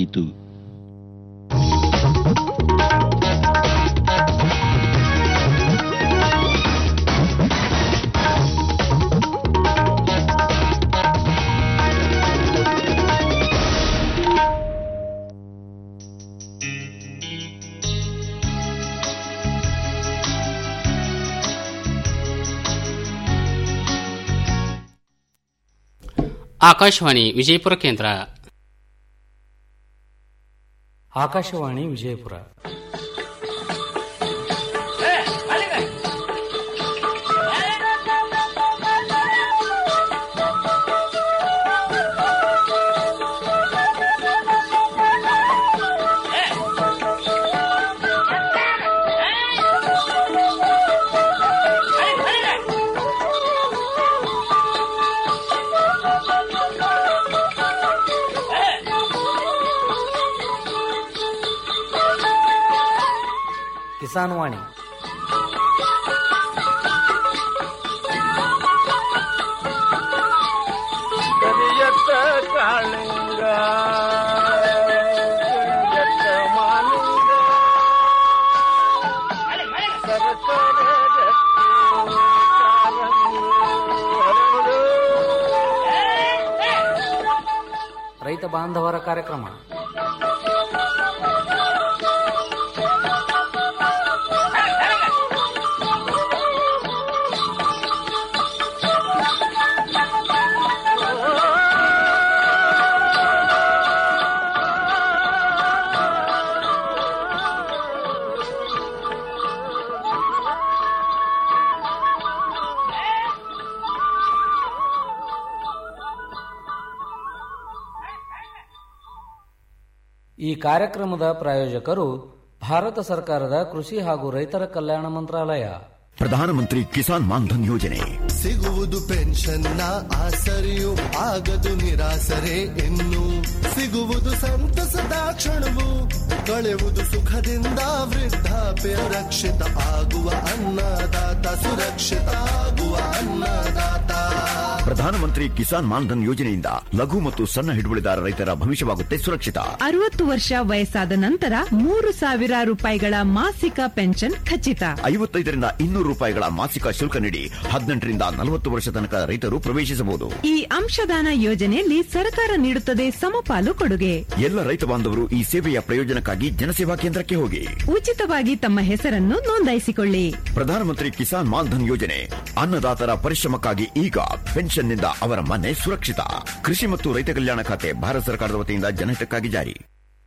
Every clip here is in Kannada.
ಪ್ರಸಾರವಾಯಿತು ಆಕಾಶವಾಣಿ ವಿಜಯಪುರ ಕೇಂದ್ರ ಆಕಾಶವಾಣಿ ವಿಜಯಪುರ ಕಿಸಾನ್ ವಾಣಿ ಕರಿಯತ್ತ ಕಾಳಿಂಗ ಕರಿಯತ್ತ ಮಾಲಿಂಗ ಸರಸರ ಗಟ್ಟಿ ಕಾಲಂಗಿ ಹರಳು. ರೈತ ಬಾಂಧವರ ಕಾರ್ಯಕ್ರಮ ಈ ಕಾರ್ಯಕ್ರಮದ ಪ್ರಾಯೋಜಕರು ಭಾರತ ಸರ್ಕಾರದ ಕೃಷಿ ಹಾಗೂ ರೈತರ ಕಲ್ಯಾಣ ಮಂತ್ರಾಲಯ ಪ್ರಧಾನಮಂತ್ರಿ ಕಿಸಾನ್ ಮಾನ್ಧನ್ ಯೋಜನೆ ಸಿಗುವುದು ಪೆನ್ಷನ್ನ ಆಸರೆಯು ಆಗದು ನಿರಾಸರೆ ಇನ್ನು ಸಿಗುವುದು ಸಂತಸದ ಕ್ಷಣವು ಕಳೆವುದು ಸುಖದಿಂದ ವೃದ್ಧಾಪ್ಯ ರಕ್ಷಿತ ಆಗುವ ಅನ್ನದಾತ ಸುರಕ್ಷಿತ ಆಗುವ ಅನ್ನದಾತ ಪ್ರಧಾನಮಂತ್ರಿ ಕಿಸಾನ್ ಮಾನ್ಧನ್ ಯೋಜನೆಯಿಂದ ಲಘು ಮತ್ತು ಸಣ್ಣ ಹಿಡುವಳಿದಾರ ರೈತರ ಭವಿಷ್ಯವಾಗುತ್ತೆ ಸುರಕ್ಷಿತ ಅರವತ್ತು ವರ್ಷ ವಯಸ್ಸಾದ ನಂತರ ಮೂರು ಸಾವಿರ ರೂಪಾಯಿಗಳ ಮಾಸಿಕ ಪೆನ್ಷನ್ ಖಚಿತ ಐವತ್ತೈದರಿಂದ ಇನ್ನೂರು ರೂಪಾಯಿಗಳ ಮಾಸಿಕ ಶುಲ್ಕ ನೀಡಿ ಹದಿನೆಂಟರಿಂದ ನಲವತ್ತು ವರ್ಷ ತನಕ ರೈತರು ಪ್ರವೇಶಿಸಬಹುದು ಈ ಅಂಶದಾನ ಯೋಜನೆಯಲ್ಲಿ ಸರ್ಕಾರ ನೀಡುತ್ತದೆ ಸಮಪಾಲು ಕೊಡುಗೆ ಎಲ್ಲ ರೈತ ಬಾಂಧವರು ಈ ಸೇವೆಯ ಪ್ರಯೋಜನಕ್ಕಾಗಿ ಜನಸೇವಾ ಕೇಂದ್ರಕ್ಕೆ ಹೋಗಿ ಉಚಿತವಾಗಿ ತಮ್ಮ ಹೆಸರನ್ನು ನೋಂದಾಯಿಸಿಕೊಳ್ಳಿ ಪ್ರಧಾನಮಂತ್ರಿ ಕಿಸಾನ್ ಮಾನ್ಧನ್ ಯೋಜನೆ ಅನ್ನದಾತರ ಪರಿಶ್ರಮಕ್ಕಾಗಿ ಈಗ ಪೆನ್ಷನ್ನಿಂದ ಅವರ ಮನೆ ಸುರಕ್ಷಿತ ಕೃಷಿ ಮತ್ತು ರೈತ ಕಲ್ಯಾಣ ಖಾತೆ ಭಾರತ ಸರ್ಕಾರದ ವತಿಯಿಂದ ಜನಹಿತಕ್ಕಾಗಿ ಜಾರಿ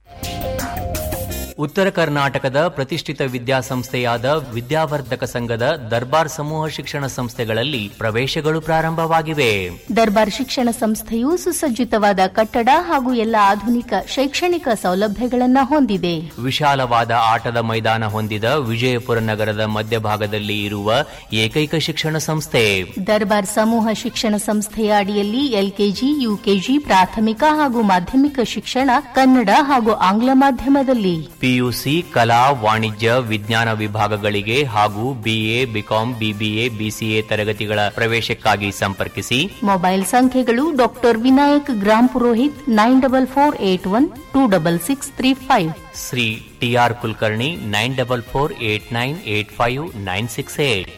ಉತ್ತರ ಕರ್ನಾಟಕದ ಪ್ರತಿಷ್ಠಿತ ವಿದ್ಯಾಸಂಸ್ಥೆಯಾದ ವಿದ್ಯಾವರ್ಧಕ ಸಂಘದ ದರ್ಬಾರ್ ಸಮೂಹ ಶಿಕ್ಷಣ ಸಂಸ್ಥೆಗಳಲ್ಲಿ ಪ್ರವೇಶಗಳು ಪ್ರಾರಂಭವಾಗಿವೆ ದರ್ಬಾರ್ ಶಿಕ್ಷಣ ಸಂಸ್ಥೆಯು ಸುಸಜ್ಜಿತವಾದ ಕಟ್ಟಡ ಹಾಗೂ ಎಲ್ಲ ಆಧುನಿಕ ಶೈಕ್ಷಣಿಕ ಸೌಲಭ್ಯಗಳನ್ನು ಹೊಂದಿದೆ ವಿಶಾಲವಾದ ಆಟದ ಮೈದಾನ ಹೊಂದಿದ ವಿಜಯಪುರ ನಗರದ ಮಧ್ಯಭಾಗದಲ್ಲಿ ಇರುವ ಏಕೈಕ ಶಿಕ್ಷಣ ಸಂಸ್ಥೆ ದರ್ಬಾರ್ ಸಮೂಹ ಶಿಕ್ಷಣ ಸಂಸ್ಥೆಯ ಅಡಿಯಲ್ಲಿ ಎಲ್ಕೆಜಿ ಯುಕೆಜಿ ಪ್ರಾಥಮಿಕ ಹಾಗೂ ಮಾಧ್ಯಮಿಕ ಶಿಕ್ಷಣ ಕನ್ನಡ ಹಾಗೂ ಆಂಗ್ಲ ಮಾಧ್ಯಮದಲ್ಲಿ ಪಿಯುಸಿ ಕಲಾ ವಾಣಿಜ್ಯ ವಿಜ್ಞಾನ ವಿಭಾಗಗಳಿಗೆ ಹಾಗೂ ಬಿಎ ಬಿಕಾಂ ಬಿಬಿಎ ಬಿಸಿಎ ತರಗತಿಗಳ ಪ್ರವೇಶಕ್ಕಾಗಿ ಸಂಪರ್ಕಿಸಿ ಮೊಬೈಲ್ ಸಂಖ್ಯೆಗಳು doctor Vinayak Grampurohit nine double four eight one two double six three five Shri TR Kulkarni nine double four eight nine eight five nine six eight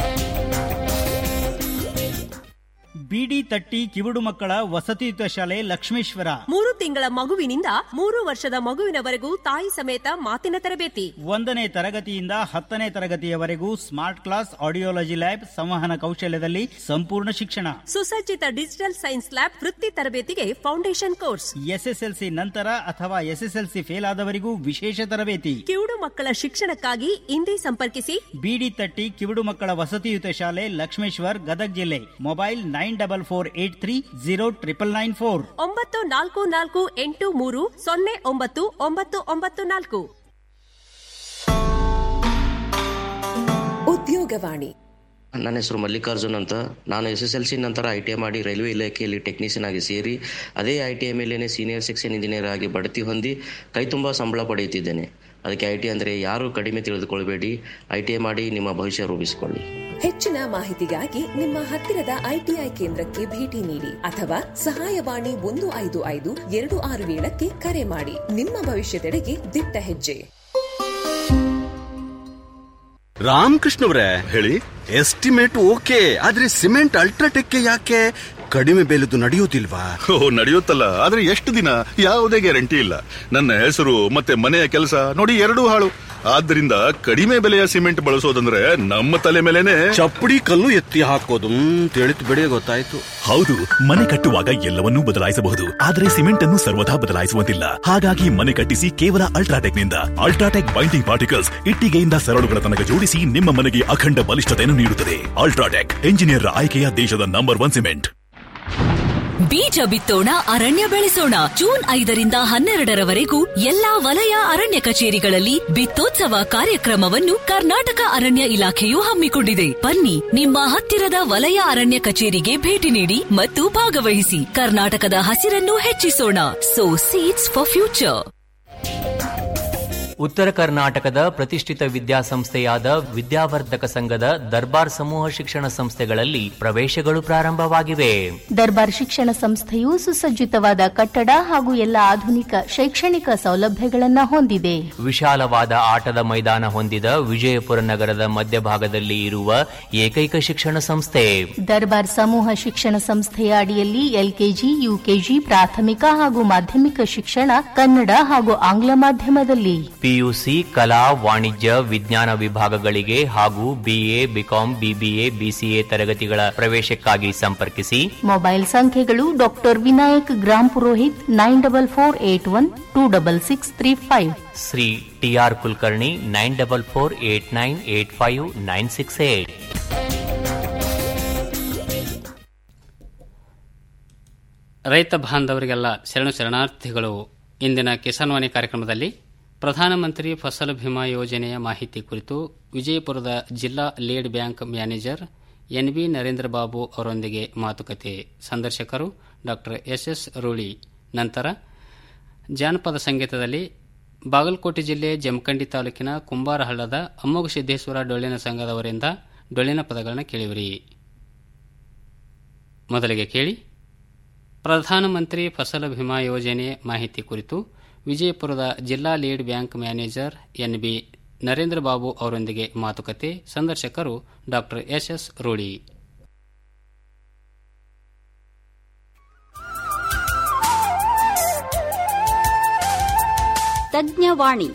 ಬಿಡಿ ತಟ್ಟಿ ಕಿವುಡು ಮಕ್ಕಳ ವಸತಿಯುತ ಶಾಲೆ ಲಕ್ಷ್ಮೇಶ್ವರ ಮೂರು ತಿಂಗಳ ಮಗುವಿನಿಂದ ಮೂರು ವರ್ಷದ ಮಗುವಿನವರೆಗೂ ತಾಯಿ ಸಮೇತ ಮಾತಿನ ತರಬೇತಿ ಒಂದನೇ ತರಗತಿಯಿಂದ ಹತ್ತನೇ ತರಗತಿಯವರೆಗೂ ಸ್ಮಾರ್ಟ್ ಕ್ಲಾಸ್ ಆಡಿಯೋಲಜಿ ಲ್ಯಾಬ್ ಸಂವಹನ ಕೌಶಲ್ಯದಲ್ಲಿ ಸಂಪೂರ್ಣ ಶಿಕ್ಷಣ ಸುಸಜ್ಜಿತ ಡಿಜಿಟಲ್ ಸೈನ್ಸ್ ಲ್ಯಾಬ್ ವೃತ್ತಿ ತರಬೇತಿಗೆ ಫೌಂಡೇಶನ್ ಕೋರ್ಸ್ ಎಸ್ಎಸ್ಎಲ್ಸಿ ನಂತರ ಅಥವಾ ಎಸ್ಎಸ್ಎಲ್ಸಿ ಫೇಲ್ ಆದವರಿಗೂ ವಿಶೇಷ ತರಬೇತಿ ಕಿವುಡು ಮಕ್ಕಳ ಶಿಕ್ಷಣಕ್ಕಾಗಿ ಇಂದೇ ಸಂಪರ್ಕಿಸಿ ಬಿಡಿ ತಟ್ಟಿ ಕಿವುಡು ಮಕ್ಕಳ ವಸತಿಯುತ ಶಾಲೆ ಲಕ್ಷ್ಮೇಶ್ವರ್ ಗದಗ್ ಜಿಲ್ಲೆ mobile nine double four eight three zero triple nine four ಒಂಬತ್ತು ನಾಲ್ಕು ನಾಲ್ಕು ಎಂಟು ಮೂರು ಸೊನ್ನೆ ಒಂಬತ್ತು ಒಂಬತ್ತು ಒಂಬತ್ತು ನಾಲ್ಕು ಉದ್ಯೋಗವಾಣಿ ನನ್ನ ಹೆಸರು ಮಲ್ಲಿಕಾರ್ಜುನ್ ಅಂತ ನಾನು ಎಸ್ ಎಸ್ ಎಲ್ ಸಿ ನಂತರ ಐ ಟಿ ಐ ಮಾಡಿ ರೈಲ್ವೆ ಇಲಾಖೆಯಲ್ಲಿ ಟೆಕ್ನಿಷಿಯನ್ ಆಗಿ ಸೇರಿ ಅದೇ ಐ ಟಿ ಐ ಮೇಲೇನೆ ಸೀನಿಯರ್ ಸೆಕ್ಷನ್ ಇಂಜಿನಿಯರ್ ಆಗಿ ಬಡ್ತಿ ಹೊಂದಿ ಕೈ ತುಂಬ ಸಂಬಳ ಪಡೆಯುತ್ತಿದ್ದೇನೆ ಅದಕ್ಕೆ ಐ ಟಿ ಅಂದರೆ ಯಾರು ಕಡಿಮೆ ತಿಳಿದುಕೊಳ್ಬೇಡಿ ಐ ಟಿ ಐ ಮಾಡಿ ನಿಮ್ಮ ಭವಿಷ್ಯ ರೂಪಿಸಿಕೊಳ್ಳಿ ಹೆಚ್ಚಿನ ಮಾಹಿತಿಗಾಗಿ ನಿಮ್ಮ ಹತ್ತಿರದ ಐಟಿಐ ಕೇಂದ್ರಕ್ಕೆ ಭೇಟಿ ನೀಡಿ ಅಥವಾ ಸಹಾಯವಾಣಿ ಒಂದು ಐದು ಐದು ಎರಡು ಆರು ಏಳಕ್ಕೆ ಕರೆ ಮಾಡಿ ನಿಮ್ಮ ಭವಿಷ್ಯದೆಡೆಗೆ ದಿಟ್ಟ ಹೆಜ್ಜೆ ರಾಮಕೃಷ್ಣ ಅವರೇ ಹೇಳಿ ಎಸ್ಟಿಮೇಟ್ ಓಕೆ ಆದ್ರೆ ಸಿಮೆಂಟ್ ಅಲ್ಟ್ರಾಟೆಕ್ ಯಾಕೆ ಕಡಿಮೆ ಬೆಲೆದು ನಡೆಯುವುದಿಲ್ವಾ ಓ ನಡೆಯುತ್ತಲ್ಲ ಆದ್ರೆ ಎಷ್ಟು ದಿನ ಯಾವುದೇ ಗ್ಯಾರಂಟಿ ಇಲ್ಲ ನನ್ನ ಹೆಸರು ಮತ್ತೆ ಮನೆಯ ಕೆಲಸ ನೋಡಿ ಎರಡೂ ಹಾಳು ಆದ್ದರಿಂದ ಕಡಿಮೆ ಬೆಲೆಯ ಸಿಮೆಂಟ್ ಬಳಸೋದಂದ್ರೆ ನಮ್ಮ ತಲೆ ಮೇಲೆನೆ ಚಪ್ಪಡಿ ಕಲ್ಲು ಎತ್ತಿ ಹಾಕೋದು ತಿಳಿತು ಬಿಡಿ ಗೊತ್ತಾಯ್ತು ಹೌದು ಮನೆ ಕಟ್ಟುವಾಗ ಎಲ್ಲವನ್ನೂ ಬದಲಾಯಿಸಬಹುದು ಆದರೆ ಸಿಮೆಂಟ್ ಅನ್ನು ಸರ್ವದಾ ಬದಲಾಯಿಸುವಂತಿಲ್ಲ ಹಾಗಾಗಿ ಮನೆ ಕಟ್ಟಿಸಿ ಕೇವಲ ಅಲ್ಟ್ರಾಟೆಕ್ ನಿಂದ ಅಲ್ಟ್ರಾಟೆಕ್ ಬೈಂಡಿಂಗ್ ಪಾರ್ಟಿಕಲ್ಸ್ ಇಟ್ಟಿಗೆಯಿಂದ ಸರಳುಗಳ ತನಕ ಜೋಡಿಸಿ ನಿಮ್ಮ ಮನೆಗೆ ಅಖಂಡ ಬಲಿಷ್ಠತೆಯನ್ನು ನೀಡುತ್ತದೆ ಅಲ್ಟ್ರಾಟೆಕ್ ಎಂಜಿನಿಯರ್ ಆಯ್ಕೆಯ ದೇಶದ ನಂಬರ್ ಒನ್ ಸಿಮೆಂಟ್ ಬೀಜ ಬಿತ್ತೋಣ ಅರಣ್ಯ ಬೆಳೆಸೋಣ ಜೂನ್ ಐದರಿಂದ ಹನ್ನೆರಡರವರೆಗೂ ಎಲ್ಲಾ ವಲಯ ಅರಣ್ಯ ಕಚೇರಿಗಳಲ್ಲಿ ಬಿತ್ತೋತ್ಸವ ಕಾರ್ಯಕ್ರಮವನ್ನು ಕರ್ನಾಟಕ ಅರಣ್ಯ ಇಲಾಖೆಯು ಹಮ್ಮಿಕೊಂಡಿದೆ ಬನ್ನಿ ನಿಮ್ಮ ಹತ್ತಿರದ ವಲಯ ಅರಣ್ಯ ಕಚೇರಿಗೆ ಭೇಟಿ ನೀಡಿ ಮತ್ತು ಭಾಗವಹಿಸಿ ಕರ್ನಾಟಕದ ಹಸಿರನ್ನು ಹೆಚ್ಚಿಸೋಣ ಸೋ ಸೀಡ್ಸ್ ಫಾರ್ ಫ್ಯೂಚರ್ ಉತ್ತರ ಕರ್ನಾಟಕದ ಪ್ರತಿಷ್ಠಿತ ವಿದ್ಯಾಸಂಸ್ಥೆಯಾದ ವಿದ್ಯಾವರ್ಧಕ ಸಂಘದ ದರ್ಬಾರ್ ಸಮೂಹ ಶಿಕ್ಷಣ ಸಂಸ್ಥೆಗಳಲ್ಲಿ ಪ್ರವೇಶಗಳು ಪ್ರಾರಂಭವಾಗಿವೆ ದರ್ಬಾರ್ ಶಿಕ್ಷಣ ಸಂಸ್ಥೆಯು ಸುಸಜ್ಜಿತವಾದ ಕಟ್ಟಡ ಹಾಗೂ ಎಲ್ಲ ಆಧುನಿಕ ಶೈಕ್ಷಣಿಕ ಸೌಲಭ್ಯಗಳನ್ನು ಹೊಂದಿದೆ ವಿಶಾಲವಾದ ಆಟದ ಮೈದಾನ ಹೊಂದಿದ ವಿಜಯಪುರ ನಗರದ ಮಧ್ಯಭಾಗದಲ್ಲಿ ಇರುವ ಏಕೈಕ ಶಿಕ್ಷಣ ಸಂಸ್ಥೆ ದರ್ಬಾರ್ ಸಮೂಹ ಶಿಕ್ಷಣ ಸಂಸ್ಥೆಯ ಅಡಿಯಲ್ಲಿ ಎಲ್ಕೆಜಿ ಯುಕೆಜಿ ಪ್ರಾಥಮಿಕ ಹಾಗೂ ಮಾಧ್ಯಮಿಕ ಶಿಕ್ಷಣ ಕನ್ನಡ ಹಾಗೂ ಆಂಗ್ಲ ಮಾಧ್ಯಮದಲ್ಲಿ ಪಿಯುಸಿ ಕಲಾ ವಾಣಿಜ್ಯ ವಿಜ್ಞಾನ ವಿಭಾಗಗಳಿಗೆ ಹಾಗೂ ಬಿಎ ಬಿಕಾಂ ಬಿಬಿಎ ಬಿಸಿಎ ತರಗತಿಗಳ ಪ್ರವೇಶಕ್ಕಾಗಿ ಸಂಪರ್ಕಿಸಿ ಮೊಬೈಲ್ ಸಂಖ್ಯೆಗಳು doctor Vinayak Grampurohit nine double four eight one two double six three five Shri TR Kulkarni nine double four eight nine eight five nine six eight ರೈತ ಬಾಂಧವರಿಗೆಲ್ಲ ಶರಣು ಶರಣಾರ್ಥಿಗಳು ಇಂದಿನ ಕಿಸಾನ್ ವಾಣಿ ಕಾರ್ಯಕ್ರಮದಲ್ಲಿ ಪ್ರಧಾನಮಂತ್ರಿ ಫಸಲ್ ಭೀಮಾ ಯೋಜನೆಯ ಮಾಹಿತಿ ಕುರಿತು ವಿಜಯಪುರದ ಜಿಲ್ಲಾ lead bank manager N B Narendra Babu ಅವರೊಂದಿಗೆ ಮಾತುಕತೆ ಸಂದರ್ಶಕರು ಡಾಕ್ಟರ್ ಎಸ್ ಎಸ್ ರೂಳಿ ನಂತರ ಜಾನಪದ ಸಂಗೀತದಲ್ಲಿ ಬಾಗಲಕೋಟೆ ಜಿಲ್ಲೆ ಜಮಖಂಡಿ ತಾಲೂಕಿನ ಕುಂಬಾರಹಳ್ಳದ ಅಮ್ಮೋಗ ಸಿದ್ದೇಶ್ವರ ಡೊಳ್ಳಿನ ಸಂಘದವರಿಂದ ಡೊಳ್ಳಿನ ಪದಗಳನ್ನು ಕೇಳಿವಿರಿ ಮೊದಲಿಗೆ ಕೇಳಿ ಪ್ರಧಾನಮಂತ್ರಿ ಫಸಲ್ ಭೀಮಾ ಯೋಜನೆ ಮಾಹಿತಿ ಕುರಿತು ವಿಜಯಪುರದ ಜಿಲ್ಲಾ lead bank manager N B Narendra Babu ಅವರೊಂದಿಗೆ ಮಾತುಕತೆ ಸಂದರ್ಶಕರು ಡಾಕ್ಟರ್ ಎಸ್ ಎಸ್ ರೂಢಿ ತಜ್ಞವಾಣಿ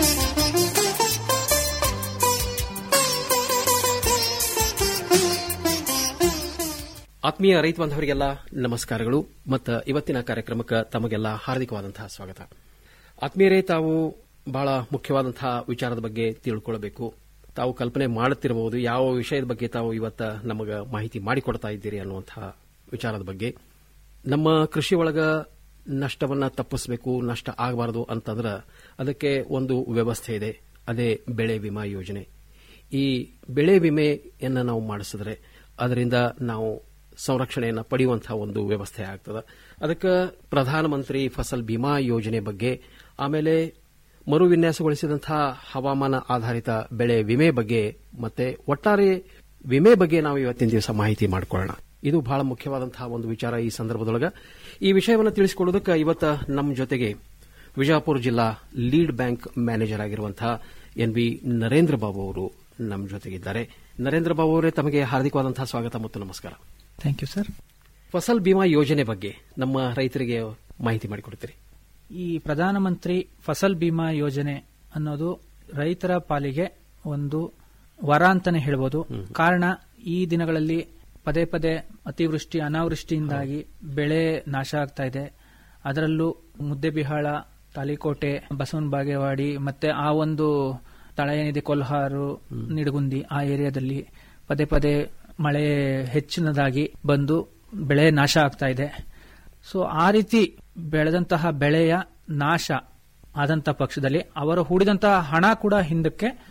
ಆತ್ಮೀಯ ರೈತ ಬಾಂಧವರಿಗೆಲ್ಲ ನಮಸ್ಕಾರಗಳು ಮತ್ತು ಇವತ್ತಿನ ಕಾರ್ಯಕ್ರಮಕ್ಕೆ ತಮಗೆಲ್ಲ ಹಾರ್ದಿಕವಾದಂತಹ ಸ್ವಾಗತ ಆತ್ಮೀಯರೇ ತಾವು ಬಹಳ ಮುಖ್ಯವಾದಂತಹ ವಿಚಾರದ ಬಗ್ಗೆ ತಿಳ್ಕೊಳ್ಬೇಕು ತಾವು ಕಲ್ಪನೆ ಮಾಡುತ್ತಿರಬಹುದು ಯಾವ ವಿಷಯದ ಬಗ್ಗೆ ತಾವು ಇವತ್ತ ನಮಗೆ ಮಾಹಿತಿ ಮಾಡಿಕೊಡ್ತಾ ಇದ್ದೀರಿ ಅನ್ನುವಂತಹ ವಿಚಾರದ ಬಗ್ಗೆ ನಮ್ಮ ಕೃಷಿ ಒಳಗ ನಷ್ಟವನ್ನ ತಪ್ಪಿಸಬೇಕು ನಷ್ಟ ಆಗಬಾರದು ಅಂತಂದ್ರೆ ಅದಕ್ಕೆ ಒಂದು ವ್ಯವಸ್ಥೆ ಇದೆ ಅದೇ ಬೆಳೆ ವಿಮಾ ಯೋಜನೆ ಈ ಬೆಳೆ ವಿಮೆಯನ್ನು ನಾವು ಮಾಡಿಸಿದ್ರೆ ಅದರಿಂದ ನಾವು ಸಂರಕ್ಷಣೆಯನ್ನು ಪಡೆಯುವಂತಹ ಒಂದು ವ್ಯವಸ್ಥೆ ಆಗ್ತದೆ ಅದಕ್ಕೆ ಪ್ರಧಾನಮಂತ್ರಿ ಫಸಲ್ ಬಿಮಾ ಯೋಜನೆ ಬಗ್ಗೆ ಆಮೇಲೆ ಮರು ವಿನ್ಯಾಸಗೊಳಿಸಿದಂತಹ ಹವಾಮಾನ ಆಧಾರಿತ ಬೆಳೆ ವಿಮೆ ಬಗ್ಗೆ ಮತ್ತೆ ಒಟ್ಟಾರೆ ವಿಮೆ ಬಗ್ಗೆ ನಾವು ಇವತ್ತಿನ ದಿವಸ ಮಾಹಿತಿ ಮಾಡಿಕೊಳ್ಳೋಣ ಇದು ಬಹಳ ಮುಖ್ಯವಾದಂತಹ ಒಂದು ವಿಚಾರ ಈ ಸಂದರ್ಭದೊಳಗೆ ಈ ವಿಷಯವನ್ನು ತಿಳಿಸಿಕೊಳ್ಳೋದಕ್ಕೆ ಇವತ್ತ ನಮ್ಮ ಜೊತೆಗೆ ವಿಜಯಪುರ ಜಿಲ್ಲಾ ಲೀಡ್ ಬ್ಯಾಂಕ್ ಮ್ಯಾನೇಜರ್ ಆಗಿರುವಂತಹ ಎನ್ ಬಿ ನರೇಂದ್ರ ಬಾಬು ಅವರು ನಮ್ಮ ಜೊತೆಗಿದ್ದಾರೆ ನರೇಂದ್ರ ಬಾಬು ಅವರೇ ತಮಗೆ ಹಾರ್ದಿಕವಾದಂತಹ ಸ್ವಾಗತ ಮತ್ತು ನಮಸ್ಕಾರ thank you sir Fasal Bima ಯೋಜನೆ ಬಗ್ಗೆ ನಮ್ಮ ರೈತರಿಗೆ ಮಾಹಿತಿ ಮಾಡಿಕೊಡ್ತೀರಿ ಈ ಪ್ರಧಾನಮಂತ್ರಿ ಫಸಲ್ ಬಿಮಾ ಯೋಜನೆ ಅನ್ನೋದು ರೈತರ ಪಾಲಿಗೆ ಒಂದು ವರ ಅಂತಾನೆ ಹೇಳ್ಬೋದು ಕಾರಣ ಈ ದಿನಗಳಲ್ಲಿ ಪದೇ ಪದೇ ಅತಿವೃಷ್ಟಿ ಅನಾವೃಷ್ಟಿಯಿಂದಾಗಿ ಬೆಳೆ ನಾಶ ಆಗ್ತಾ ಇದೆ ಅದರಲ್ಲೂ ಮುದ್ದೆಬಿಹಾಳ ತಾಲಿಕೋಟೆ ಬಸವನ ಬಾಗೇವಾಡಿ ಮತ್ತೆ ಆ ಒಂದು ತಳ ಏನಿದೆ ಕೊಲ್ಹಾರು ನಿಡಗುಂದಿ ಆ ಏರಿಯಾದಲ್ಲಿ ಪದೇ ಪದೇ ಮಳೆ ಹೆಚ್ಚಿನದಾಗಿ ಬಂದು ಬೆಳೆ ನಾಶ ಆಗ್ತಾ ಇದೆ ಸೊ ಆ ರೀತಿ ಬೆಳೆದಂತಹ ಬೆಳೆಯ ನಾಶ ಆದಂತಹ ಪಕ್ಷದಲ್ಲಿ ಅವರು ಹೂಡಿದಂತಹ ಹಣ ಕೂಡ ಹಿಂದಕ್ಕೆ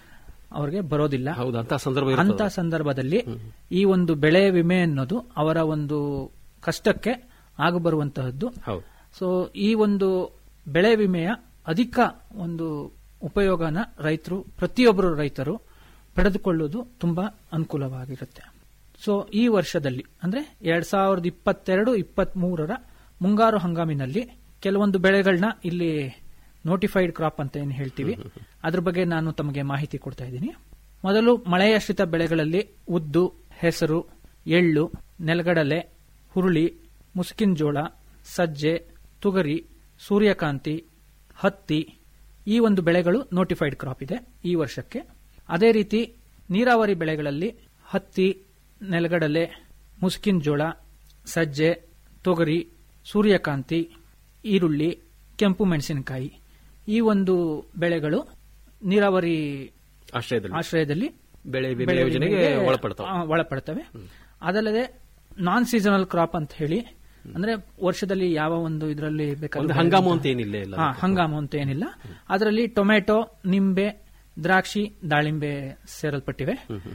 ಅವ್ರಿಗೆ ಬರೋದಿಲ್ಲ ಹೌದು ಅಂತ ಸಂದರ್ಭ ಇರ್ತದೆ. ಅಂತ ಸಂದರ್ಭದಲ್ಲಿ ಈ ಒಂದು ಬೆಳೆ ವಿಮೆ ಅನ್ನೋದು ಅವರ ಒಂದು ಕಷ್ಟಕ್ಕೆ ಆಗ ಬರುವಂತಹದ್ದು ಹೌದು ಸೊ ಈ ಒಂದು ಬೆಳೆ ವಿಮೆಯ ಅಧಿಕ ಒಂದು ಉಪಯೋಗನ ರೈತರು ಪ್ರತಿಯೊಬ್ಬರು ರೈತರು ಪಡೆದುಕೊಳ್ಳುವುದು ತುಂಬಾ ಅನುಕೂಲವಾಗಿರುತ್ತೆ ಸೊ ಈ ವರ್ಷದಲ್ಲಿ ಅಂದ್ರೆ ಎರಡ್ ಸಾವಿರದ ಇಪ್ಪತ್ತೆರಡು ಇಪ್ಪತ್ತ್ ಮೂರರ ಮುಂಗಾರು ಹಂಗಾಮಿನಲ್ಲಿ ಕೆಲವೊಂದು ಬೆಳೆಗಳನ್ನ ಇಲ್ಲಿ ನೋಟಿಫೈಡ್ ಕ್ರಾಪ್ ಅಂತ ಏನು ಹೇಳ್ತೀವಿ ಅದ್ರ ಬಗ್ಗೆ ನಾನು ತಮಗೆ ಮಾಹಿತಿ ಕೊಡ್ತಾ ಇದ್ದೀನಿ ಮೊದಲು ಮಳೆಯಾಶ್ರಿತ ಬೆಳೆಗಳಲ್ಲಿ ಉದ್ದು ಹೆಸರು ಎಳ್ಳು ನೆಲಗಡಲೆ ಹುರುಳಿ ಮುಸ್ಕಿನ್ ಜೋಳ ಸಜ್ಜೆ ತುಗರಿ ಸೂರ್ಯಕಾಂತಿ ಹತ್ತಿ ಈ ಒಂದು ಬೆಳೆಗಳು ನೋಟಿಫೈಡ್ ಕ್ರಾಪ್ ಇದೆ ಈ ವರ್ಷಕ್ಕೆ ಅದೇ ರೀತಿ ನೀರಾವರಿ ಬೆಳೆಗಳಲ್ಲಿ ಹತ್ತಿ ನೆಲಗಡಲೆ ಮುಸ್ಕಿನ್ ಜೋಳ ಸಜ್ಜೆ ತೊಗರಿ ಸೂರ್ಯಕಾಂತಿ ಈರುಳ್ಳಿ ಕೆಂಪು ಮೆಣಸಿನಕಾಯಿ ಈ ಒಂದು ಬೆಳೆಗಳು ನೀರಾವರಿ ಆಶ್ರಯದಲ್ಲಿ ಆಶ್ರಯದಲ್ಲಿ ಬೆಳೆ ವಿಮೆ ಬೆಳೆ ಯೋಜನೆಗೆ ವಿಮೆಗೆ, ಒಳಪಡ್ತಾವೆ. ಆ, ಒಳಪಡ್ತವೆ ಅದಲ್ಲದೆ ನಾನ್ ಸೀಸನಲ್ ಕ್ರಾಪ್ ಅಂತ ಹೇಳಿ ಅಂದ್ರೆ ವರ್ಷದಲ್ಲಿ ಯಾವ ಒಂದು ಇದರಲ್ಲಿ ಒಂದು ಹಂಗಾಮು ಅಂತ ಏನಿಲ್ಲ ಇಲ್ಲ ಹಾ, ಹಂಗಾಮು ಅಂತ ಏನಿಲ್ಲ ಅದರಲ್ಲಿ ಟೊಮೆಟೊ ನಿಂಬೆ ದ್ರಾಕ್ಷಿ ದಾಳಿಂಬೆ ಸೇರಲ್ಪಟ್ಟಿವೆ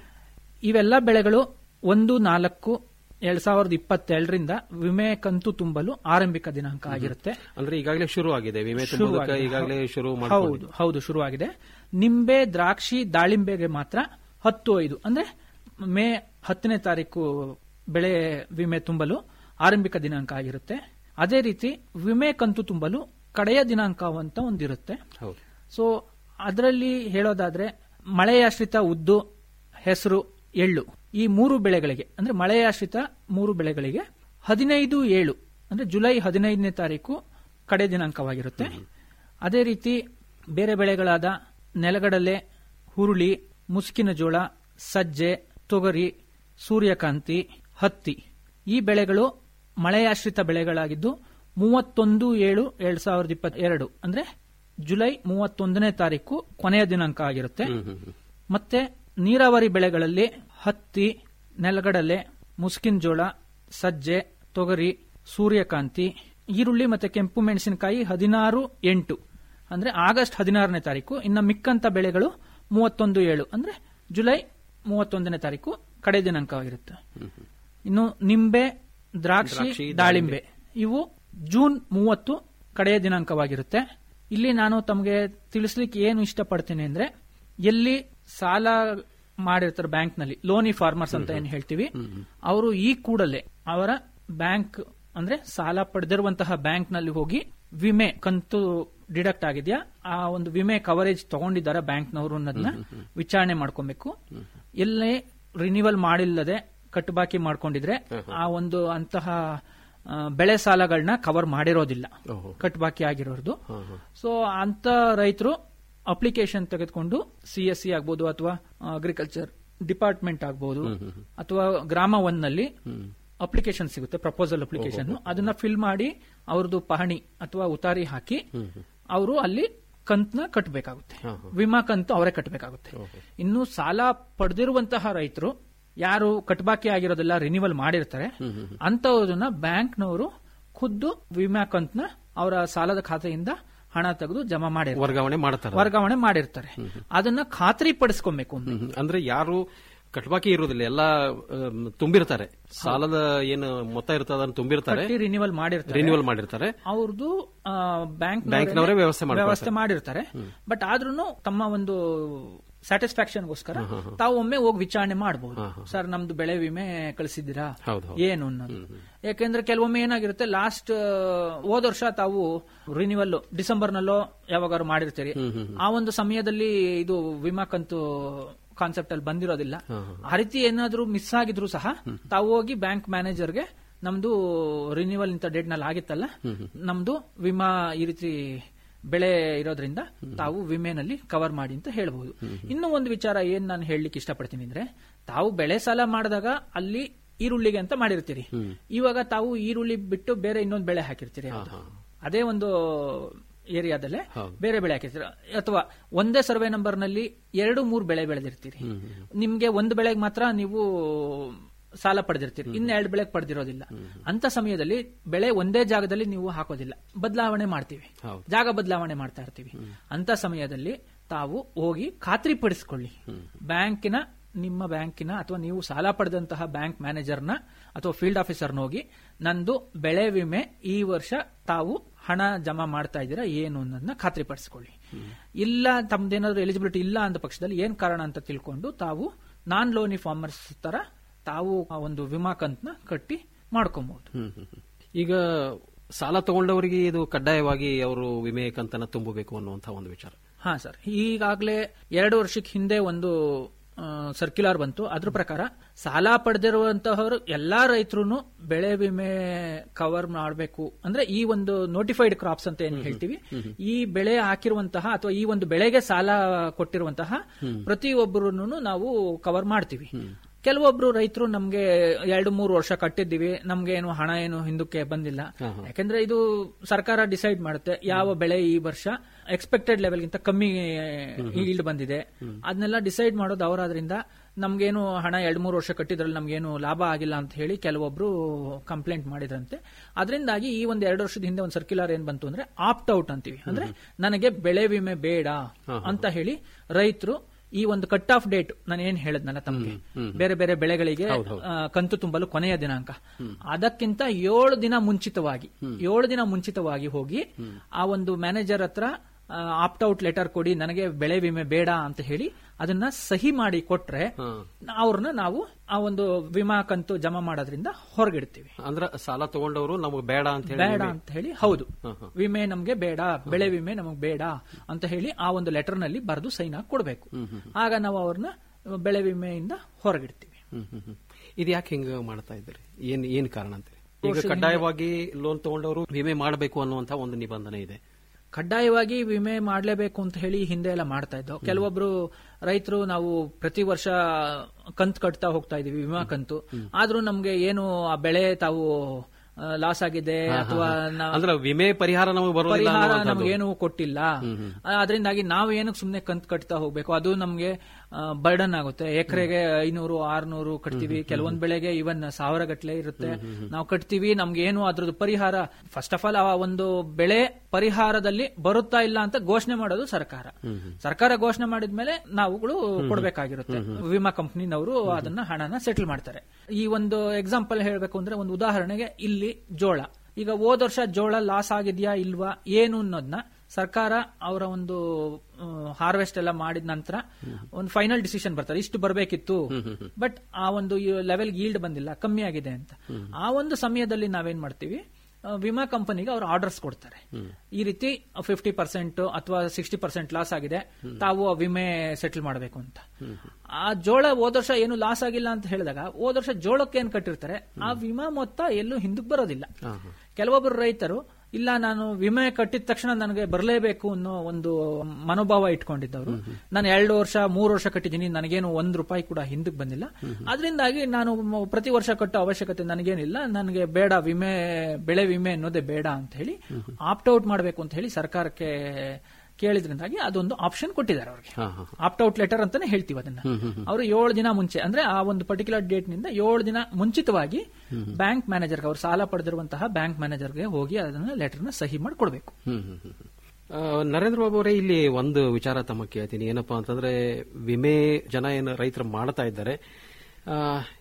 ಇವೆಲ್ಲ ಬೆಳೆಗಳು ಒಂದು ನಾಲ್ಕು ಎರಡ್ ಸಾವಿರದ ಇಪ್ಪತ್ತೆರಡರಿಂದ ವಿಮೆ ಕಂತು ತುಂಬಲು ಆರಂಭಿಕ ದಿನಾಂಕ ಆಗಿರುತ್ತೆ ಅಂದ್ರೆ ಈಗಾಗಲೇ ಶುರು ಆಗಿದೆ ವಿಮೆ ತುಂಬುವುದಕ್ಕೆ ಶುರುವಾಗಿದೆ. ಈಗಾಗಲೇ ಶುರು ಹೌದು ಮಾಡ್ಕೊಂಡಿದೆ. ಹೌದು ಶುರುವಾಗಿದೆ ನಿಂಬೆ ದ್ರಾಕ್ಷಿ ದಾಳಿಂಬೆಗೆ ಮಾತ್ರ ಹತ್ತು ಐದು ಅಂದ್ರೆ ಮೇ ಹತ್ತನೇ ತಾರೀಕು ಬೆಳೆ ವಿಮೆ ತುಂಬಲು ಆರಂಭಿಕ ದಿನಾಂಕ ಆಗಿರುತ್ತೆ ಅದೇ ರೀತಿ ವಿಮೆ ಕಂತು ತುಂಬಲು ಕಡೆಯ ದಿನಾಂಕ ಅಂತ ಒಂದಿರುತ್ತೆ ಹೌದು ಸೊ ಅದರಲ್ಲಿ ಹೇಳೋದಾದ್ರೆ ಮಳೆಯಾಶ್ರಿತ ಉದ್ದು ಹೆಸರು ಎಳ್ಳು ಈ ಮೂರು ಬೆಳೆಗಳಿಗೆ ಅಂದ್ರೆ ಮಳೆಯಾಶ್ರಿತ ಮೂರು ಬೆಳೆಗಳಿಗೆ ಹದಿನೈದು ಏಳು ಅಂದ್ರೆ ಜುಲೈ ಹದಿನೈದನೇ ತಾರೀಕು ಕಡೆ ದಿನಾಂಕವಾಗಿರುತ್ತೆ ಅದೇ ರೀತಿ ಬೇರೆ ಬೆಳೆಗಳಾದ ನೆಲಗಡಲೆ ಹುರುಳಿ ಮುಸ್ಕಿನ ಜೋಳ ಸಜ್ಜೆ ತೊಗರಿ ಸೂರ್ಯಕಾಂತಿ ಹತ್ತಿ ಈ ಬೆಳೆಗಳು ಮಳೆಯಾಶ್ರಿತ ಬೆಳೆಗಳಾಗಿದ್ದು ಮೂವತ್ತೊಂದು ಏಳು ಎರಡ್ ಸಾವಿರದ ಇಪ್ಪತ್ತೆರಡು ಅಂದ್ರೆ ಜುಲೈ ಮೂವತ್ತೊಂದನೇ ತಾರೀಕು ಕೊನೆಯ ದಿನಾಂಕ ಆಗಿರುತ್ತೆ ಮತ್ತೆ ನೀರಾವರಿ ಬೆಳೆಗಳಲ್ಲಿ ಹತ್ತಿ ನೆಲಗಡಲೆ ಮುಸ್ಕಿನ್ ಜೋಳ ಸಜ್ಜೆ ತೊಗರಿ ಸೂರ್ಯಕಾಂತಿ ಈರುಳ್ಳಿ ಮತ್ತೆ ಕೆಂಪು ಮೆಣಸಿನಕಾಯಿ ಹದಿನಾರು ಎಂಟು ಅಂದ್ರೆ ಆಗಸ್ಟ್ ಹದಿನಾರನೇ ತಾರೀಕು ಇನ್ನು ಮಿಕ್ಕಂತ ಬೆಳೆಗಳು ಮೂವತ್ತೊಂದು ಏಳು ಅಂದ್ರೆ ಜುಲೈ ಮೂವತ್ತೊಂದನೇ ತಾರೀಕು ಕಡೆ ದಿನಾಂಕವಾಗಿರುತ್ತೆ ಇನ್ನು ನಿಂಬೆ ದ್ರಾಕ್ಷಿ ದ್ರಾಕ್ಷಿ, ದಾಳಿಂಬೆ ಇವು ಜೂನ್ ಮೂವತ್ತು ಕಡೆಯ ದಿನಾಂಕವಾಗಿರುತ್ತೆ ಇಲ್ಲಿ ನಾನು ತಮಗೆ ತಿಳಿಸ್ಲಿಕ್ಕೆ ಏನು ಇಷ್ಟಪಡ್ತೀನಿ ಅಂದ್ರೆ ಎಲ್ಲಿ ಸಾಲ ಮಾಡಿರ್ತಾರೆ ಬ್ಯಾಂಕ್ ನಲ್ಲಿ ಲೋನಿ ಫಾರ್ಮರ್ಸ್ ಅಂತ ಏನ್ ಹೇಳ್ತೀವಿ ಅವರು ಈ ಕೂಡಲೇ ಅವರ ಬ್ಯಾಂಕ್ ಅಂದ್ರೆ ಸಾಲ ಪಡೆದಿರುವಂತಹ ಬ್ಯಾಂಕ್ ನಲ್ಲಿ ಹೋಗಿ ವಿಮೆ ಕಂತು ಡಿಡಕ್ಟ್ ಆಗಿದೆಯಾ ಆ ಒಂದು ವಿಮೆ ಕವರೇಜ್ ತಗೊಂಡಿದ್ದಾರ ಬ್ಯಾಂಕ್ನವರು ಅನ್ನೋದನ್ನ ವಿಚಾರಣೆ ಮಾಡ್ಕೊಬೇಕು ಎಲ್ಲೇ ರಿನಿವಲ್ ಮಾಡಿಲ್ಲದೆ ಕಟ್ಟುಬಾಕಿ ಮಾಡ್ಕೊಂಡಿದ್ರೆ ಆ ಒಂದು ಅಂತಹ ಆ, ಬೆಳೆ ಸಾಲಗಳನ್ನ ಕವರ್ ಮಾಡಿರೋದಿಲ್ಲ ಕಟ್ಟುಬಾಕಿ ಆಗಿರೋದು ಸೊ ಅಂತ ರೈತರು ಅಪ್ಲಿಕೇಶನ್ ತೆಗೆದುಕೊಂಡು ಸಿ ಎಸ್ ಸಿ ಆಗ್ಬೋದು ಅಥವಾ ಅಗ್ರಿಕಲ್ಚರ್ ಡಿಪಾರ್ಟ್ಮೆಂಟ್ ಆಗ್ಬೋದು ಅಥವಾ ಗ್ರಾಮ ಒನ್ ನಲ್ಲಿ ಅಪ್ಲಿಕೇಶನ್ ಸಿಗುತ್ತೆ ಪ್ರಪೋಸಲ್ ಅಪ್ಲಿಕೇಶನ್ ಅದನ್ನ ಫಿಲ್ ಮಾಡಿ ಅವ್ರದ್ದು ಪಹಣಿ ಅಥವಾ ಉತಾರಿ ಹಾಕಿ ಅವರು ಅಲ್ಲಿ ಕಂತನ್ನ ಕಟ್ಟಬೇಕಾಗುತ್ತೆ ವಿಮಾ ಕಂತು ಅವರೇ ಕಟ್ಟಬೇಕಾಗುತ್ತೆ ಇನ್ನು ಸಾಲ ಪಡೆದಿರುವಂತಹ ರೈತರು ಯಾರು ಕಟ್ಬಾಕಿ ಆಗಿರೋದೆಲ್ಲ ರಿನಿವಲ್ ಮಾಡಿರ್ತಾರೆ ಅಂತವ್ರನ್ನ ಬ್ಯಾಂಕ್ನವರು ಖುದ್ದು ವಿಮಾ ಕಂತನ್ನ ಅವರ ಸಾಲದ ಖಾತೆಯಿಂದ ಹಣ ತೆಗೆದು ಜಮಾ ಮಾಡಿ ವರ್ಗಾವಣೆ ಮಾಡ್ತಾರೆ ವರ್ಗಾವಣೆ ಮಾಡಿರ್ತಾರೆ ಅದನ್ನ ಖಾತ್ರಿ ಪಡಿಸ್ಕೊಬೇಕು ಹ್ಮ್, ಹ್ಮ್. ಅಂದ್ರೆ ಯಾರು ಕಟ್ಬಾಕಿ ಇರುವುದಿಲ್ಲ ಎಲ್ಲ ಆಮ್, ತುಂಬಿರ್ತಾರೆ ಸಾಲದ ಏನು ಮೊತ್ತ ಇರ್ತದ ಅದನ್ನ ತುಂಬಿರ್ತಾರೆ ಕಟ್ಟಿ ರಿನಿವಲ್ ಮಾಡಿರ್ತಾರೆ ರಿನ್ಯೂವಲ್ ಮಾಡಿರ್ತಾರೆ ಅವ್ರದ್ದು ಬ್ಯಾಂಕ್ ಬ್ಯಾಂಕ್ನವರೇ ವ್ಯವಸ್ಥೆ ಮಾಡ್ಕೊಳ್ತಾರೆ. ವ್ಯವಸ್ಥೆ ಮಾಡಿರ್ತಾರೆ ಬಟ್ ಆದ್ರೂ ತಮ್ಮ ಒಂದು ಸ್ಯಾಟಿಸ್ಫ್ಯಾಕ್ಷನ್ಗೋಸ್ಕರ ತಾವು ಒಮ್ಮೆ ಹೋಗಿ ವಿಚಾರಣೆ ಮಾಡಬಹುದು ಸರ್ ನಮ್ದು ಬೆಳೆ ವಿಮೆ ಕಳಿಸಿದ್ದೀರಾ ಹೌದು, ಹೌದು. ಏನು ಅನ್ನೋದು ಯಾಕೆಂದ್ರೆ ಕೆಲವೊಮ್ಮೆ ಏನಾಗಿರುತ್ತೆ ಲಾಸ್ಟ್ ಹೋದ ವರ್ಷ ತಾವು ರಿನಿವಲ್ ಡಿಸೆಂಬರ್ ನಲ್ಲೋ ಯಾವಾಗಾದ್ರು ಮಾಡಿರ್ತೀರಿ ಆ ಒಂದು ಸಮಯದಲ್ಲಿ ಇದು ವಿಮಾ ಕಂತು ಕಾನ್ಸೆಪ್ಟ್ ಅಲ್ಲಿ ಬಂದಿರೋದಿಲ್ಲ ಆ ರೀತಿ ಏನಾದ್ರೂ ಮಿಸ್ ಆಗಿದ್ರು ಸಹ ತಾವು ಹೋಗಿ ಬ್ಯಾಂಕ್ ಮ್ಯಾನೇಜರ್ಗೆ ನಮ್ದು ರಿನಿವಲ್ ಇಂತ ಡೇಟ್ ನಲ್ಲಿ ಆಗಿತ್ತಲ್ಲ ನಮ್ದು ವಿಮಾ ಈ ರೀತಿ ಬೆಳೆ ಇರೋದ್ರಿಂದ ತಾವು ವಿಮೆನಲ್ಲಿ ಕವರ್ ಮಾಡಿ ಅಂತ ಹೇಳ್ಬಹುದು ಇನ್ನು ಒಂದು ವಿಚಾರ ಏನ್ ನಾನು ಹೇಳಲಿಕ್ಕೆ ಇಷ್ಟಪಡ್ತೀನಿ ಅಂದ್ರೆ ತಾವು ಬೆಳೆ ಸಾಲ ಮಾಡಿದಾಗ ಅಲ್ಲಿ ಈರುಳ್ಳಿಗೆ ಅಂತ ಮಾಡಿರ್ತೀರಿ ಇವಾಗ ತಾವು ಈರುಳ್ಳಿ ಬಿಟ್ಟು ಬೇರೆ ಇನ್ನೊಂದು ಬೆಳೆ ಹಾಕಿರ್ತೀರಿ ಯಾವ್ದು? ಅದೇ ಒಂದು ಏರಿಯಾದಲ್ಲೇ ಬೇರೆ ಬೆಳೆ ಹಾಕಿರ್ತೀರ ಅಥವಾ ಒಂದೇ ಸರ್ವೆ ನಂಬರ್ ನಲ್ಲಿ ಎರಡು ಮೂರು ಬೆಳೆ ಬೆಳೆದಿರ್ತೀರಿ ನಿಮ್ಗೆ ಒಂದು ಬೆಳೆಗೆ ಮಾತ್ರ ನೀವು ಸಾಲ ಪಡೆದಿರ್ತೀರಿ ಇನ್ನೆರಡು ಬೆಳೆಗೆ ಪಡೆದಿರೋದಿಲ್ಲ ಅಂತ ಸಮಯದಲ್ಲಿ ಬೆಳೆ ಒಂದೇ ಜಾಗದಲ್ಲಿ ನೀವು ಹಾಕೋದಿಲ್ಲ ಬದಲಾವಣೆ ಮಾಡ್ತೀವಿ ಜಾಗ ಬದಲಾವಣೆ ಮಾಡ್ತಾ ಇರ್ತೀವಿ ಅಂತ ಸಮಯದಲ್ಲಿ ತಾವು ಹೋಗಿ ಖಾತ್ರಿಪಡಿಸಿಕೊಳ್ಳಿ ಬ್ಯಾಂಕಿನ ನಿಮ್ಮ ಬ್ಯಾಂಕಿನ ಅಥವಾ ನೀವು ಸಾಲ ಪಡೆದಂತಹ ಬ್ಯಾಂಕ್ ಮ್ಯಾನೇಜರ್ನ ಅಥವಾ ಫೀಲ್ಡ್ ಆಫೀಸರ್ನ ಹೋಗಿ ನಂದು ಬೆಳೆ ವಿಮೆ ಈ ವರ್ಷ ತಾವು ಹಣ ಜಮಾ ಮಾಡ್ತಾ ಇದ್ದೀರಾ ಏನು ಅನ್ನೋದನ್ನ ಖಾತ್ರಿಪಡಿಸಿಕೊಳ್ಳಿ ಇಲ್ಲ ತಮ್ದೇನಾದ್ರೂ ಎಲಿಜಿಬಿಲಿಟಿ ಇಲ್ಲ ಅಂದ ಪಕ್ಷದಲ್ಲಿ ಏನ್ ಕಾರಣ ಅಂತ ತಿಳ್ಕೊಂಡು ತಾವು ನಾನ್ ಲೋನಿ ಫಾರ್ಮರ್ಸ್ ತರ ತಾವು ಆ ಒಂದು ವಿಮಾ ಕಂತನ್ನ ಕಟ್ಟಿ ಮಾಡ್ಕೊಬಹುದು ಹ್ಮ್, ಹ್ಮ್, ಹ್ಮ್. ಈಗ ಸಾಲ ತಗೊಂಡವರಿಗೆ ಇದು ಕಡ್ಡಾಯವಾಗಿ ಅವರು ವಿಮೆ ಕಂತನ್ನ ತುಂಬಬೇಕು ಅನ್ನುವಂತಹ ಒಂದು ವಿಚಾರ ಹಾ ಸರ್ ಈಗಾಗಲೇ ಎರಡು ವರ್ಷಕ್ಕೆ ಹಿಂದೆ ಒಂದು ಸರ್ಕ್ಯುಲರ್ ಬಂತು ಅದ್ರ ಪ್ರಕಾರ ಸಾಲ ಪಡೆದಿರುವಂತಹವರು ಎಲ್ಲಾ ರೈತರು ಬೆಳೆ ವಿಮೆ ಕವರ್ ಮಾಡಬೇಕು ಅಂದ್ರೆ ಈ ಒಂದು ನೋಟಿಫೈಡ್ ಕ್ರಾಪ್ಸ್ ಅಂತ ಏನ್ ಹೇಳ್ತೀವಿ ಈ ಬೆಳೆ ಹಾಕಿರುವಂತಹ ಅಥವಾ ಈ ಒಂದು ಬೆಳೆಗೆ ಸಾಲ ಕೊಟ್ಟಿರುವಂತಹ ಪ್ರತಿಯೊಬ್ಬರು ನಾವು ಕವರ್ ಮಾಡ್ತೀವಿ ಕೆಲವೊಬ್ರು ರೈತರು ನಮ್ಗೆ ಎರಡು ಮೂರು ವರ್ಷ ಕಟ್ಟಿದ್ದೀವಿ ನಮ್ಗೆ ಏನು ಹಣ ಏನು ಹಿಂದಕ್ಕೆ ಬಂದಿಲ್ಲ ಯಾಕಂದ್ರೆ ಇದು ಸರ್ಕಾರ ಡಿಸೈಡ್ ಮಾಡುತ್ತೆ ಯಾವ ಬೆಳೆ ಈ ವರ್ಷ ಎಕ್ಸ್ಪೆಕ್ಟೆಡ್ ಲೆವೆಲ್ಗಿಂತ ಕಮ್ಮಿ ಈಲ್ಡ್ ಬಂದಿದೆ ಅದನ್ನೆಲ್ಲ ಡಿಸೈಡ್ ಮಾಡೋದು ಅವರಾದ್ರಿಂದ ನಮ್ಗೇನು ಹಣ ಎರಡ್ ಮೂರು ವರ್ಷ ಕಟ್ಟಿದ್ರಲ್ಲಿ ನಮ್ಗೇನು ಲಾಭ ಆಗಿಲ್ಲ ಅಂತ ಹೇಳಿ ಕೆಲವೊಬ್ರು ಕಂಪ್ಲೇಂಟ್ ಮಾಡಿದ್ರಂತೆ ಅದರಿಂದಾಗಿ ಈ ಒಂದು ಎರಡು ವರ್ಷದ ಹಿಂದೆ ಒಂದು ಸರ್ಕ್ಯುಲರ್ ಏನ್ ಬಂತು ಅಂದ್ರೆ ಆಪ್ಟ್ ಔಟ್ ಅಂತೀವಿ ಅಂದ್ರೆ ನನಗೆ ಬೆಳೆ ವಿಮೆ ಬೇಡ ಅಂತ ಹೇಳಿ ರೈತರು ಈ ಒಂದು ಕಟ್ ಆಫ್ ಡೇಟ್ ನಾನು ಏನ್ ಹೇಳದ್ನಲ್ಲ ತಮಗೆ ಬೇರೆ ಬೇರೆ ಬೆಳೆಗಳಿಗೆ ಆ, ಕಂತು ತುಂಬಲು ಕೊನೆಯ ದಿನಾಂಕ ಅದಕ್ಕಿಂತ ಏಳು ದಿನ ಮುಂಚಿತವಾಗಿ ಏಳು ದಿನ ಮುಂಚಿತವಾಗಿ ಹೋಗಿ ಆ ಒಂದು ಮ್ಯಾನೇಜರ್ ಹತ್ರ ಆಪ್ಟ್ ಔಟ್ ಲೆಟರ್ ಕೊಡಿ ನನಗೆ ಬೆಳೆ ವಿಮೆ ಬೇಡ ಅಂತ ಹೇಳಿ ಅದನ್ನ ಸಹಿ ಮಾಡಿ ಕೊಟ್ರೆ ಅವ್ರನ್ನ ನಾವು ಆ ಒಂದು ವಿಮಾ ಕಂತು ಜಮಾ ಮಾಡೋದ್ರಿಂದ ಹೊರಗಿಡ್ತೀವಿ ಅಂದ್ರ ಸಾಲ ತಗೊಂಡವರು ನಮಗೆ ಬೇಡ ಅಂತ ಹೇಳಿ ಬೇಡ ವಿಮೆ- ಅಂತ ಹೇಳಿ ಹೌದು ವಿಮೆ ನಮ್ಗೆ ಬೇಡ ಬೆಳೆ ವಿಮೆ ನಮಗ್ ಬೇಡ ಅಂತ ಹೇಳಿ ಆ ಒಂದು ಲೆಟರ್ ನಲ್ಲಿ ಬರೆದು ಸೈನ್ ಹಾಕಿ ಕೊಡ್ಬೇಕು ಆಗ ನಾವು ಅವ್ರನ್ನ ಬೆಳೆ ವಿಮೆಯಿಂದ ಹೊರಗಿಡ್ತೀವಿ ಹ್ಮ್, ಹ್ಮ್, ಹ್ಮ್. ಇದು ಯಾಕೆ ಹಿಂಗ ಮಾಡ್ತಾ ಇದ್ದೀರಿ ಏನ್ ಏನ್ ಕಾರಣ ಅಂತ ಈಗ ವರ್ಷದಿಂದ- ಕಡ್ಡಾಯವಾಗಿ ಲೋನ್ ತಗೊಂಡವರು ವಿಮೆ ಮಾಡಬೇಕು ಅನ್ನುವಂತ ಒಂದು ನಿಬಂಧನೆ ಇದೆ ಕಡ್ಡಾಯವಾಗಿ ವಿಮೆ ಮಾಡಲೇಬೇಕು ಅಂತ ಹೇಳಿ ಹಿಂದೆ ಎಲ್ಲ ಮಾಡ್ತಾ ಇದ್ದವು ಕೆಲವೊಬ್ರು ರೈತರು ನಾವು ಪ್ರತಿ ವರ್ಷ ಕಂತು ಕಟ್ತಾ ಹೋಗ್ತಾ ಇದೀವಿ ವಿಮಾ ಕಂತು ಆದ್ರೂ ನಮ್ಗೆ ಏನು ಆ ಬೆಳೆ ತಾವು ಲಾಸ್ ಆಗಿದೆ ಅಥವಾ ನಾ- ಅಂದ್ರೆ ವಿಮೆ ಪರಿಹಾರ ನಮಗೆ ಬರೋದಿಲ್ಲ ಪರಿಹಾರ ಅನ್ನುವಂಥದ್ದು. ನಮಗೇನು ಕೊಟ್ಟಿಲ್ಲ ಅದರಿಂದಾಗಿ ನಾವು ಏನಕ್ಕೆ ಸುಮ್ನೆ ಕಂತು ಕಟ್ತಾ ಹೋಗ್ಬೇಕು ಅದು ನಮ್ಗೆ ಬರ್ಡನ್ ಆಗುತ್ತೆ ಎಕರೆಗೆ ಐನೂರು ಆರ್ನೂರು ಕಟ್ತೀವಿ ಕೆಲವೊಂದ್ ಬೆಳೆಗೆ ಇವನ್ ಸಾವಿರ ಗಟ್ಲೆ ಇರುತ್ತೆ ನಾವು ಕಟ್ತೀವಿ ನಮ್ಗೆ ಏನು ಅದ್ರದ್ದು ಪರಿಹಾರ ಫಸ್ಟ್ ಆಫ್ ಆಲ್ ಆ ಒಂದು ಬೆಳೆ ಪರಿಹಾರದಲ್ಲಿ ಬರುತ್ತಾ ಇಲ್ಲ ಅಂತ ಘೋಷಣೆ ಮಾಡೋದು ಸರ್ಕಾರ ಸರ್ಕಾರ ಘೋಷಣೆ ಮಾಡಿದ್ಮೇಲೆ ನಾವುಗಳು ಕೊಡ್ಬೇಕಾಗಿರುತ್ತೆ ವಿಮಾ ಕಂಪನಿನವರು ಅದನ್ನ ಹಣನ ಸೆಟಲ್ ಮಾಡ್ತಾರೆ ಈ ಒಂದು ಎಕ್ಸಾಂಪಲ್ ಹೇಳ್ಬೇಕು ಅಂದ್ರೆ ಒಂದು ಉದಾಹರಣೆಗೆ ಇಲ್ಲಿ ಜೋಳ ಈಗ ಹೋದ ವರ್ಷ ಜೋಳ ಲಾಸ್ ಆಗಿದ್ಯಾ ಇಲ್ವಾ ಏನು ಅನ್ನೋದನ್ನ ಸರ್ಕಾರ ಅವರ ಒಂದು ಹಾರ್ವೆಸ್ಟ್ ಎಲ್ಲ ಮಾಡಿದ ನಂತರ ಒಂದು ಫೈನಲ್ ಡಿಸಿಷನ್ ಬರ್ತಾರೆ ಇಷ್ಟು ಬರಬೇಕಿತ್ತು ಬಟ್ ಆ ಒಂದು ಲೆವೆಲ್ ಈಲ್ಡ್ ಬಂದಿಲ್ಲ ಕಮ್ಮಿ ಆಗಿದೆ ಅಂತ ಆ ಒಂದು ಸಮಯದಲ್ಲಿ ನಾವೇನ್ ಮಾಡ್ತೀವಿ ಆ, ವಿಮಾ ಕಂಪನಿಗೆ ಅವರು ಆರ್ಡರ್ಸ್ ಕೊಡ್ತಾರೆ ಈ ರೀತಿ ಫಿಫ್ಟಿ ಪರ್ಸೆಂಟ್ ಅಥವಾ ಸಿಕ್ಸ್ಟಿ ಪರ್ಸೆಂಟ್ ಲಾಸ್ ಆಗಿದೆ ತಾವು ಆ ವಿಮೆ ಸೆಟಲ್ ಮಾಡಬೇಕು ಅಂತ ಆ ಜೋಳ ಹೋದ ವರ್ಷ ಏನು ಲಾಸ್ ಆಗಿಲ್ಲ ಅಂತ ಹೇಳಿದಾಗ ಹೋದ ವರ್ಷ ಜೋಳಕ್ಕೆ ಏನ್ ಕಟ್ಟಿರ್ತಾರೆ ಆ ವಿಮಾ ಮೊತ್ತ ಎಲ್ಲೂ ಹಿಂದಕ್ಕೆ ಬರೋದಿಲ್ಲ ಕೆಲವೊಬ್ಬರು ರೈತರು ಇಲ್ಲ ನಾನು ವಿಮೆ ಕಟ್ಟಿದ ತಕ್ಷಣ ನನಗೆ ಬರಲೇಬೇಕು ಅನ್ನೋ ಒಂದು ಮನೋಭಾವ ಇಟ್ಕೊಂಡಿದ್ದವರು ನಾನು ಎರಡು ವರ್ಷ ಮೂರು ವರ್ಷ ಕಟ್ಟಿದ್ದೀನಿ ನನಗೇನು ಒಂದ್ ರೂಪಾಯಿ ಕೂಡ ಹಿಂದಕ್ಕೆ ಬಂದಿಲ್ಲ ಅದರಿಂದಾಗಿ ನಾನು ಮ- ಪ್ರತಿ ವರ್ಷ ಕಟ್ಟೋ ಅವಶ್ಯಕತೆ ನನಗೇನಿಲ್ಲ ನನಗೆ ಬೇಡ ವಿಮೆ ಬೆಳೆ ವಿಮೆ ಅನ್ನೋದೇ ಬೇಡ ಅಂತ ಹೇಳಿ ಆಪ್ಟ್ ಔಟ್ ಮಾಡಬೇಕು ಅಂತ ಹೇಳಿ ಸರ್ಕಾರಕ್ಕೆ ಕೇಳಿದ್ರಿಂದಾಗಿ ಅದೊಂದು ಆಪ್ಷನ್ ಕೊಟ್ಟಿದ್ದಾರೆ ಅವ್ರಿಗೆ ಆಪ್ಟ್ ಔಟ್ ಲೆಟರ್ ಅಂತಾನೆ ಹೇಳ್ತೀವಿ ಅದನ್ನ ಅವರು ಏಳು ದಿನ ಮುಂಚೆ ಅಂದ್ರೆ ಆ ಒಂದು ಪರ್ಟಿಕ್ಯುಲರ್ ಡೇಟ್ ನಿಂದ ಏಳು ದಿನ ಮುಂಚಿತವಾಗಿ ಬ್ಯಾಂಕ್ ಮ್ಯಾನೇಜರ್ಗೆ ಅವರು ಸಾಲ ಪಡೆದಿರುವಂತಹ ಬ್ಯಾಂಕ್ ಮ್ಯಾನೇಜರ್ಗೆ ಹೋಗಿ ಅದನ್ನ ಲೆಟರ್ನ ಸಹಿ ಮಾಡಿ ಕೊಡಬೇಕು ಹ್ಮ್, ಹ್ಮ್, ಹ್ಮ್, ಹ್ಮ್. ಆ, ನರೇಂದ್ರ ಬಾಬು ಅವರೇ ಇಲ್ಲಿ ಒಂದು ವಿಚಾರ ತಮ್ಮ ಕೇಳ್ತೀನಿ ಏನಪ್ಪಾ ಅಂತಂದ್ರೆ ವಿಮೆ ಜನ ಏನು ರೈತರು ಮಾಡ್ತಾ ಇದ್ದಾರೆ ಆ,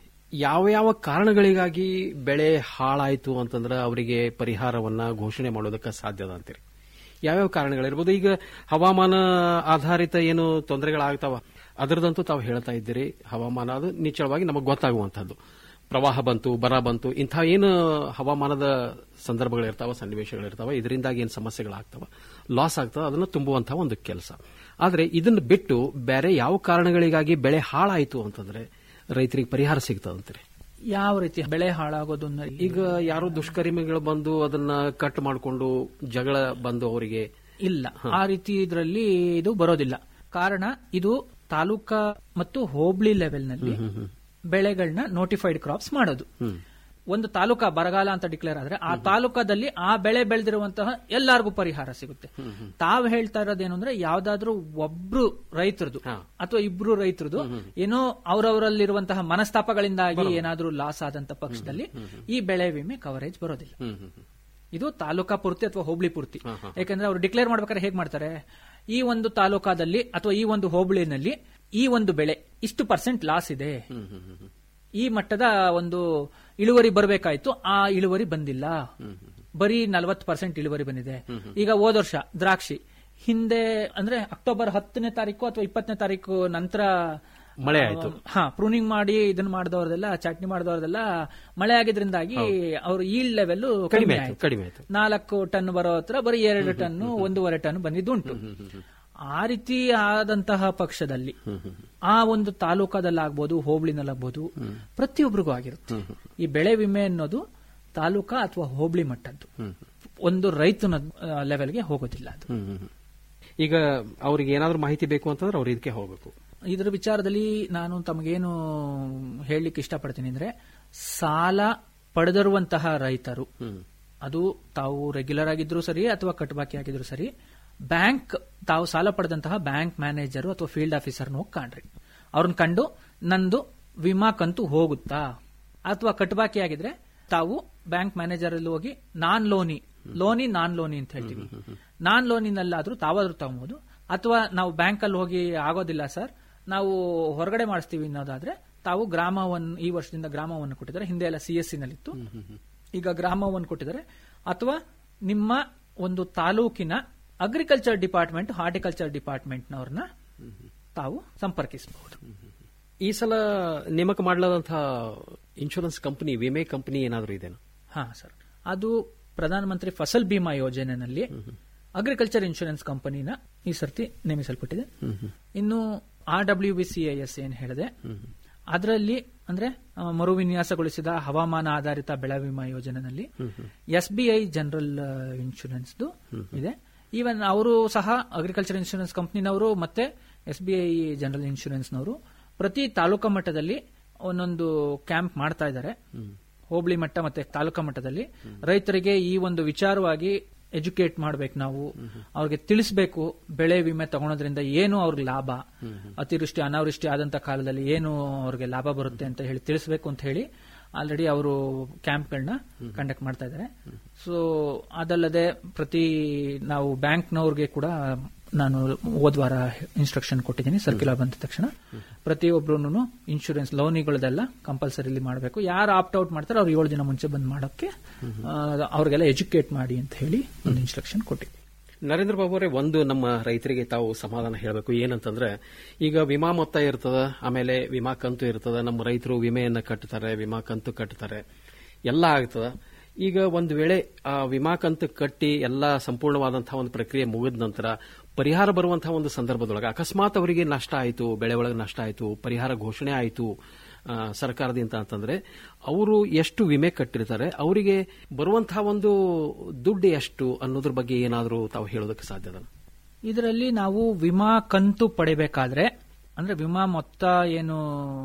ಯಾವ ಯಾವ ಕಾರಣಗಳಿಗಾಗಿ ಬೆಳೆ ಹಾಳಾಯ್ತು ಅಂತಂದ್ರೆ ಅವರಿಗೆ ಪರಿಹಾರವನ್ನ ಘೋಷಣೆ ಮಾಡೋದಕ್ಕೆ ಸಾಧ್ಯದ ಅಂತೀರಿ ಯಾವ್ಯಾವ ಕಾರಣಗಳಿರ್ಬೋದು ಈಗ ಹವಾಮಾನ ಆಧಾರಿತ ಏನು ತೊಂದರೆಗಳಾಗ್ತಾವ ಅದರದಂತೂ ತಾವು ಹೇಳ್ತಾ ಇದ್ದೀರಿ ಹವಾಮಾನ ಅದು ನಿಚ್ಚಳವಾಗಿ ನಮಗೆ ಗೊತ್ತಾಗುವಂತಹದ್ದು ಪ್ರವಾಹ ಬಂತು ಬರ ಬಂತು ಇಂಥ ಏನು ಹವಾಮಾನದ ಸಂದರ್ಭಗಳಿರ್ತಾವ ಸನ್ನಿವೇಶಗಳಿರ್ತಾವ ಇದರಿಂದಾಗಿ ಏನು ಸಮಸ್ಯೆಗಳಾಗ್ತಾವ ಲಾಸ್ ಆಗ್ತಾವ ಅದನ್ನು ತುಂಬುವಂತಹ ಒಂದು ಕೆಲಸ ಆದ್ರೆ ಇದನ್ನ ಬಿಟ್ಟು ಬೇರೆ ಯಾವ ಕಾರಣಗಳಿಗಾಗಿ ಬೆಳೆ ಹಾಳಾಯಿತು ಅಂತಂದ್ರೆ ರೈತರಿಗೆ ಪರಿಹಾರ ಸಿಗ್ತದಂತೀರಿ ಯಾವ ರೀತಿ ಬೆಳೆ ಹಾಳಾಗೋದು ಅನ್ನೋ ಈಗ ಯಾರೋ ದುಷ್ಕರ್ಮಿಗಳು ಬಂದು ಅದನ್ನ ಕಟ್ ಮಾಡಿಕೊಂಡು ಜಗಳ ಬಂದು ಅವರಿಗೆ ಇಲ್ಲ ಆ ರೀತಿ ಇದರಲ್ಲಿ ಇದು ಬರೋದಿಲ್ಲ ಕಾರಣ ಇದು ತಾಲೂಕಾ ಮತ್ತು ಹೋಬಳಿ ಲೆವೆಲ್ನಲ್ಲಿ ಬೆಳೆಗಳನ್ನ ನೋಟಿಫೈಡ್ ಕ್ರಾಪ್ಸ್ ಮಾಡೋದು ಒಂದು ತಾಲೂಕಾ ಬರಗಾಲ ಅಂತ ಡಿಕ್ಲೇರ್ ಆದ್ರೆ ಆ ತಾಲೂಕಾದಲ್ಲಿ ಆ ಬೆಳೆ ಬೆಳೆದಿರುವಂತಹ ಎಲ್ಲಾರ್ಗೂ ಪರಿಹಾರ ಸಿಗುತ್ತೆ ತಾವ್ ಹೇಳ್ತಾ ಇರೋದೇನು ಅಂದ್ರೆ ಯಾವ್ದಾದ್ರೂ ಒಬ್ರು ರೈತರದು ಅಥವಾ ಇಬ್ರು ರೈತರದು ಏನೋ ಅವರವರಲ್ಲಿರುವಂತಹ ಮನಸ್ತಾಪಗಳಿಂದಾಗಿ ಏನಾದ್ರೂ ಲಾಸ್ ಆದಂತ ಪಕ್ಷದಲ್ಲಿ ಈ ಬೆಳೆ ವಿಮೆ ಕವರೇಜ್ ಬರೋದಿಲ್ಲ ಇದು ತಾಲೂಕಾ ಪೂರ್ತಿ ಅಥವಾ ಹೋಬಳಿ ಪೂರ್ತಿ ಯಾಕಂದ್ರೆ ಅವ್ರು ಡಿಕ್ಲೇರ್ ಮಾಡ್ಬೇಕಾದ್ರೆ ಹೇಗ್ ಮಾಡ್ತಾರೆ ಈ ಒಂದು ತಾಲೂಕಾದಲ್ಲಿ ಅಥವಾ ಈ ಒಂದು ಹೋಬಳಿನಲ್ಲಿ ಈ ಒಂದು ಬೆಳೆ ಇಷ್ಟು ಪರ್ಸೆಂಟ್ ಲಾಸ್ ಇದೆ ಈ ಮಟ್ಟದ ಒಂದು ಇಳುವರಿ ಬರಬೇಕಾಯ್ತು ಆ ಇಳುವರಿ ಬಂದಿಲ್ಲ ಬರೀ ನಲವತ್ತು ಪರ್ಸೆಂಟ್ ಇಳುವರಿ ಬಂದಿದೆ ಈಗ ಹೋದ ವರ್ಷ ದ್ರಾಕ್ಷಿ ಹಿಂದೆ ಅಂದ್ರೆ ಅಕ್ಟೋಬರ್ ಹತ್ತನೇ ತಾರೀಕು ಅಥವಾ ಇಪ್ಪತ್ತನೇ ತಾರೀಕು ನಂತರ ಮಳೆ ಆಯ್ತು. ಹಾ ಪ್ರೂನಿಂಗ್ ಮಾಡಿ ಇದನ್ನ ಮಾಡಿದವ್ರದೆಲ್ಲ ಚಟ್ನಿ ಮಾಡಿದವ್ರದೆಲ್ಲ ಮಳೆ ಆಗಿದ್ರಿಂದಾಗಿ ಅವ್ರ ಈಲ್ಡ್ ಲೆವೆಲ್ ಕಡಿಮೆ ಆಯ್ತು ಕಡಿಮೆ ಆಯ್ತು ನಾಲ್ಕು ಟನ್ ಬರೋ ಹತ್ರ ಬರೀ ಎರಡು ಟನ್ ಒಂದೂವರೆ ಟನ್ ಬಂದಿದ್ದುಂಟು ಆ ರೀತಿ ಆದಂತಹ ಪಕ್ಷದಲ್ಲಿ ಆ ಒಂದು ತಾಲೂಕಾದಲ್ಲಾಗ್ಬೋದು ಹೋಬಳಿನಲ್ಲಾಗ್ಬೋದು ಪ್ರತಿಯೊಬ್ಬರಿಗೂ ಆಗಿರುತ್ತೆ ಈ ಬೆಳೆ ವಿಮೆ ಅನ್ನೋದು ತಾಲೂಕಾ ಅಥವಾ ಹೋಬಳಿ ಮಟ್ಟದ್ದು ಒಂದು ರೈತನ ಲೆವೆಲ್ಗೆ ಹೋಗೋದಿಲ್ಲ ಅದು ಹ್ಮ್, ಹ್ಮ್, ಹ್ಮ್. ಈಗ ಅವ್ರಿಗೆ ಏನಾದ್ರೂ ಮಾಹಿತಿ ಬೇಕು ಅಂತಂದ್ರೆ ಅವ್ರು ಇದಕ್ಕೆ ಹೋಗ್ಬೇಕು ಇದರ ವಿಚಾರದಲ್ಲಿ ನಾನು ತಮಗೇನು ಹೇಳಲಿಕ್ಕೆ ಇಷ್ಟಪಡ್ತೀನಿ ಅಂದ್ರೆ ಸಾಲ ಪಡೆದಿರುವಂತಹ ರೈತರು ಅದು ತಾವು ರೆಗ್ಯುಲರ್ ಆಗಿದ್ರು ಸರಿ ಅಥವಾ ಕಟ್ಬಾಕಿ ಆಗಿದ್ರು ಸರಿ ಬ್ಯಾಂಕ್ ತಾವು ಸಾಲ ಪಡೆದಂತಹ ಬ್ಯಾಂಕ್ ಮ್ಯಾನೇಜರ್ ಅಥವಾ ಫೀಲ್ಡ್ ಆಫೀಸರ್ನ ಹೋಗಿ ಕಾಣ್ರಿ ಅವ್ರನ್ನ ಕಂಡು ನಂದು ವಿಮಾ ಕಂತು ಹೋಗುತ್ತಾ ಅಥವಾ ಕಟ್ಬಾಕಿ ಆಗಿದ್ರೆ ತಾವು ಬ್ಯಾಂಕ್ ಮ್ಯಾನೇಜರ್ ಅಲ್ಲಿ ಹೋಗಿ ನಾನ್ ಲೋನಿ ಲೋನಿ ನಾನ್ ಲೋನಿ ಅಂತ ಹೇಳ್ತೀವಿ ನಾನ್ ಲೋನಿನಲ್ಲಾದ್ರೂ ತಾವಾದ್ರೂ ತಗೊಬಹುದು ಅಥವಾ ನಾವು ಬ್ಯಾಂಕ್ ಅಲ್ಲಿ ಹೋಗಿ ಆಗೋದಿಲ್ಲ ಸರ್ ನಾವು ಹೊರಗಡೆ ಮಾಡಿಸ್ತೀವಿ ಅನ್ನೋದಾದ್ರೆ ತಾವು ಗ್ರಾಮವನ್ನು ಈ ವರ್ಷದಿಂದ ಗ್ರಾಮವನ್ನು ಕೊಟ್ಟಿದ್ದಾರೆ ಹಿಂದೆ ಎಲ್ಲ ಸಿ ಎಸ್ ಸಿ ನಲ್ಲಿತ್ತು ಈಗ ಗ್ರಾಮವನ್ನು ಕೊಟ್ಟಿದ್ದಾರೆ ಅಥವಾ ನಿಮ್ಮ ಒಂದು ತಾಲೂಕಿನ ಅಗ್ರಿಕಲ್ಚರ್ ಡಿಪಾರ್ಟ್ಮೆಂಟ್ ಹಾರ್ಟಿಕಲ್ಚರ್ ಡಿಪಾರ್ಟ್ಮೆಂಟ್ನವ್ರನ್ನ ತಾವು ಸಂಪರ್ಕಿಸಬಹುದು ಈ ಸಲ ನೇಮಕ ಮಾಡಲಾದಂತಹ ಇನ್ಶೂರೆನ್ಸ್ ಕಂಪನಿ ವಿಮೆ ಕಂಪನಿ ಏನಾದರೂ ಇದೆನಾ ಹಾ ಸರ್ ಅದು ಪ್ರಧಾನಮಂತ್ರಿ ಫಸಲ್ ಬಿಮಾ ಯೋಜನೆಯಲ್ಲಿ ಅಗ್ರಿಕಲ್ಚರ್ ಇನ್ಶೂರೆನ್ಸ್ ಕಂಪನಿನ ಈ ಸರ್ತಿ ನೇಮಿಸಲ್ಪಟ್ಟಿದೆ ಇನ್ನು R W B C I S ಏನ್ ಹೇಳಿದೆ ಅದರಲ್ಲಿ ಅಂದ್ರೆ ಆ, ಮರುವಿನ್ಯಾಸಗೊಳಿಸಿದ ಹವಾಮಾನ ಆಧಾರಿತ ಬೆಳೆ ವಿಮಾ ಯೋಜನೆಯಲ್ಲಿ S B I general insurance ಇದೆ ಈವನ್ ಅವರು ಸಹ ಅಗ್ರಿಕಲ್ಚರ್ ಇನ್ಶೂರೆನ್ಸ್ ಕಂಪನಿನವರು ಮತ್ತೆ ಎಸ್ ಬಿ ಐ ಜನರಲ್ ಇನ್ಶೂರೆನ್ಸ್ನವರು ಪ್ರತಿ ತಾಲೂಕಾ ಮಟ್ಟದಲ್ಲಿ ಒಂದೊಂದು ಕ್ಯಾಂಪ್ ಮಾಡ್ತಾ ಇದ್ದಾರೆ ಹೋಬಳಿ ಮಟ್ಟ ಮತ್ತೆ ತಾಲೂಕಾ ಮಟ್ಟದಲ್ಲಿ ರೈತರಿಗೆ ಈ ಒಂದು ವಿಚಾರವಾಗಿ ಎಜುಕೇಟ್ ಮಾಡ್ಬೇಕು ನಾವು ಅವ್ರಿಗೆ ತಿಳಿಸ್ಬೇಕು ಬೆಳೆ ವಿಮೆ ತಗೊಳೋದ್ರಿಂದ ಏನು ಅವ್ರಿಗೆ ಲಾಭ ಅತಿವೃಷ್ಟಿ ಅನಾವೃಷ್ಟಿ ಆದಂತ ಕಾಲದಲ್ಲಿ ಏನು ಅವ್ರಿಗೆ ಲಾಭ ಬರುತ್ತೆ ಅಂತ ಹೇಳಿ ತಿಳಿಸ್ಬೇಕು ಅಂತ ಹೇಳಿ ಆಲ್ರೆಡಿ ಅವರು ಕ್ಯಾಂಪ್ಗಳನ್ನ ಕಂಡಕ್ಟ್ ಮಾಡ್ತಾ ಇದ್ದಾರೆ ಸೊ ಅದಲ್ಲದೆ ಪ್ರತಿ ನಾವು ಬ್ಯಾಂಕ್ನವ್ರಿಗೆ ಕೂಡ ನಾನು ಹೋದ ವಾರ ಇನ್ಸ್ಟ್ರಕ್ಷನ್ ಕೊಟ್ಟಿದ್ದೀನಿ ಸರ್ಕ್ಯುಲರ್ ಬಂದ ತಕ್ಷಣ ಪ್ರತಿಯೊಬ್ಬರು ಇನ್ಶೂರೆನ್ಸ್ ಲೋನಿಗಳದೆಲ್ಲ ಕಂಪಲ್ಸರಿಲಿ ಮಾಡಬೇಕು ಯಾರು ಆಪ್ಟ್ ಔಟ್ ಮಾಡ್ತಾರೆ ಅವ್ರು ಏಳು ದಿನ ಮುಂಚೆ ಬಂದ್ ಮಾಡೋಕ್ಕೆ ಆ, ಅವ್ರಿಗೆಲ್ಲ ಎಜುಕೇಟ್ ಮಾಡಿ ಅಂತ ಹೇಳಿ ಒಂದು ಇನ್ಸ್ಟ್ರಕ್ಷನ್ ಕೊಟ್ಟಿದ್ವಿ ನರೇಂದ್ರ ಬಾಬು ಅವರೇ ಒಂದು ನಮ್ಮ ರೈತರಿಗೆ ತಾವು ಸಮಾಧಾನ ಹೇಳಬೇಕು ಏನಂತಂದ್ರೆ ಈಗ ವಿಮಾ ಮೊತ್ತ ಇರ್ತದ ಆಮೇಲೆ ವಿಮಾ ಕಂತು ಇರ್ತದ ನಮ್ಮ ರೈತರು ವಿಮೆಯನ್ನ ಕಟ್ತಾರೆ ವಿಮಾ ಕಂತು ಕಟ್ತಾರೆ ಎಲ್ಲ ಆಗ್ತದ ಈಗ ಒಂದು ವೇಳೆ ಆ ವಿಮಾ ಕಂತು ಕಟ್ಟಿ ಎಲ್ಲ ಸಂಪೂರ್ಣವಾದಂತಹ ಒಂದು ಪ್ರಕ್ರಿಯೆ ಮುಗಿದ ನಂತರ ಪರಿಹಾರ ಬರುವಂತಹ ಒಂದು ಸಂದರ್ಭದೊಳಗೆ ಅಕಸ್ಮಾತ್ ಅವರಿಗೆ ನಷ್ಟ ಆಯಿತು ಬೆಳೆ ಒಳಗೆ ನಷ್ಟ ಆಯಿತು ಪರಿಹಾರ ಘೋಷಣೆ ಆಯಿತು ಆ, ಸರ್ಕಾರದಿಂದ ಅಂತಂದ್ರೆ ಅವರು ಎಷ್ಟು ವಿಮೆ ಕಟ್ಟಿರ್ತಾರೆ ಅವರಿಗೆ ಬರುವಂತಹ ಒಂದು ದುಡ್ಡು ಎಷ್ಟು ಅನ್ನೋದ್ರ ಬಗ್ಗೆ ಏನಾದರೂ ತಾವು ಹೇಳೋದಕ್ಕೆ ಸಾಧ್ಯದ ಇದರಲ್ಲಿ ನಾವು ವಿಮಾ ಕಂತು ಪಡಿಬೇಕಾದ್ರೆ ಅಂದ್ರೆ ವಿಮಾ ಮೊತ್ತ ಏನು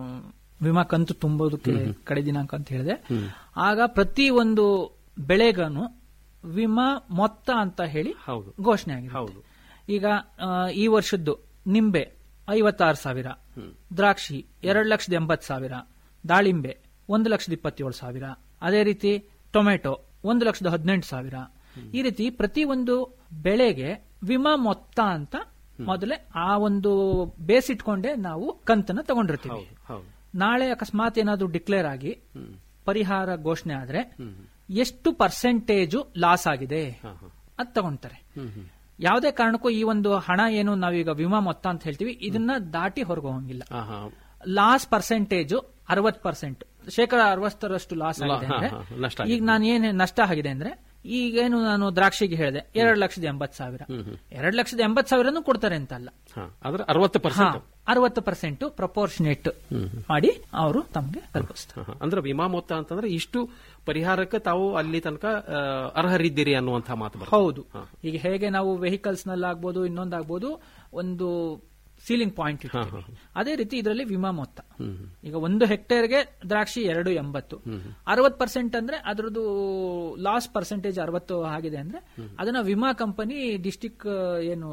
ವಿಮಾ ಕಂತು ತುಂಬೋದಕ್ಕೆ ಕಡೆ ದಿನಾಂಕ ಅಂತ ಹೇಳಿದೆ ಆಗ ಪ್ರತಿ ಒಂದು ಬೆಳೆಗನು ವಿಮಾ ಮೊತ್ತ ಅಂತ ಹೇಳಿ ಹೌದು ಘೋಷಣೆ ಆಗಿದೆ ಈಗ ಆ, ಈ ವರ್ಷದ್ದು ನಿಂಬೆ ಐವತ್ತಾರು ಸಾವಿರ ದ್ರಾಕ್ಷಿ ಎರಡು ಲಕ್ಷದ ಎಂಬತ್ತು ಸಾವಿರ ದಾಳಿಂಬೆ ಒಂದು ಲಕ್ಷದ ಇಪ್ಪತ್ತೇಳು ಸಾವಿರ ಅದೇ ರೀತಿ ಟೊಮೆಟೊ ಒಂದು ಲಕ್ಷದ ಹದಿನೆಂಟು ಸಾವಿರ ಈ ರೀತಿ ಪ್ರತಿ ಒಂದು ಬೆಳೆಗೆ ವಿಮಾ ಮೊತ್ತ ಅಂತ ಮೊದಲೇ ಆ ಒಂದು ಬೇಸ್ ಇಟ್ಕೊಂಡೆ ನಾವು ಕಂತನ್ನ ತಗೊಂಡಿರ್ತೀವಿ ಹೌದು ನಾಳೆ ಅಕಸ್ಮಾತ್ ಏನಾದ್ರೂ ಡಿಕ್ಲೇರ್ ಆಗಿ ಪರಿಹಾರ ಘೋಷಣೆ ಆದ್ರೆ ಎಷ್ಟು ಪರ್ಸೆಂಟೇಜು ಲಾಸ್ ಆಗಿದೆ ಅದ್ ತಗೊಂತಾರೆ ಯಾವುದೇ ಕಾರಣಕ್ಕೂ ಈ ಒಂದು ಹಣ ಏನು ನಾವೀಗ ವಿಮಾ ಮೊತ್ತ ಅಂತ ಹೇಳ್ತೀವಿ ಇದನ್ನ ದಾಟಿ ಹೊರಗೆ ಹೋಗಂಗಿಲ್ಲ ಲಾಸ್ ಪರ್ಸೆಂಟೇಜು ಅರವತ್ ಪರ್ಸೆಂಟ್ ಶೇಕಡ ಅರವತ್ತರಷ್ಟು ಲಾಸ್ ಲಾ- ಆಗಿದೆ ಹಾ, ಅಂದ್ರೆ ಹಾ, ನಷ್ಟ ಈಗ ನಾನು ಏನ್ ನಷ್ಟ ಆಗಿದೆ ಅಂದ್ರೆ ಈಗೇನು ನಾನು ದ್ರಾಕ್ಷಿಗೆ ಹೇಳಿದೆ ಎರಡು ಲಕ್ಷದ ಎಂಬತ್ ಸಾವಿರ ಎರಡು ಲಕ್ಷದ ಎಂಬತ್ ಸಾವಿರನೂ ಕೊಡ್ತಾರೆ ಅಂತ ಅಲ್ಲ ಆದ್ರೆ ಅರವತ್ತು ಪರ್ಸೆಂಟ್ ಅರವತ್ತು ಪರ್ಸೆಂಟ್ ಪ್ರಪೋರ್ಷನೇಟ್ ಮಾಡಿ ಅವರು ತಮಗೆ ತಲುಪಿಸ್ತಾರೆ ಅಂದ್ರೆ ವಿಮಾ ಮೊತ್ತ ಅಂತಂದ್ರೆ ಇಷ್ಟು ಪರಿಹಾರಕ್ಕೆ ತಾವು ಅಲ್ಲಿ ತನಕ ಆ, ಅರ್ಹರಿದ್ದೀರಿ ಅನ್ನುವಂತಹ ಮಾತು ಬರ್ತದೆ. ಹೌದು ಈಗ ಹೇಗೆ ನಾವು ವೆಹಿಕಲ್ಸ್ ನಲ್ಲಾಗ್ಬೋದು ಇನ್ನೊಂದಾಗ್ಬೋದು ಒಂದು ಸೀಲಿಂಗ್ ಪಾಯಿಂಟ್ ಇಡ್ತೀವಿ ಅದೇ ರೀತಿ ಇದರಲ್ಲಿ ವಿಮಾ ಮೊತ್ತ ಈಗ ಒಂದು ಹೆಕ್ಟೇರ್ಗೆ ದ್ರಾಕ್ಷಿ ಎರಡು ಎಂಬತ್ತು ಅರವತ್ ಪರ್ಸೆಂಟ್ ಅಂದ್ರೆ ಅದ್ರದ್ದು ಲಾಸ್ ಪರ್ಸೆಂಟೇಜ್ ಅರವತ್ತು ಆಗಿದೆ ಅಂದ್ರೆ ಅದನ್ನ ವಿಮಾ ಕಂಪನಿ ಡಿಸ್ಟಿಕ್ ಏನು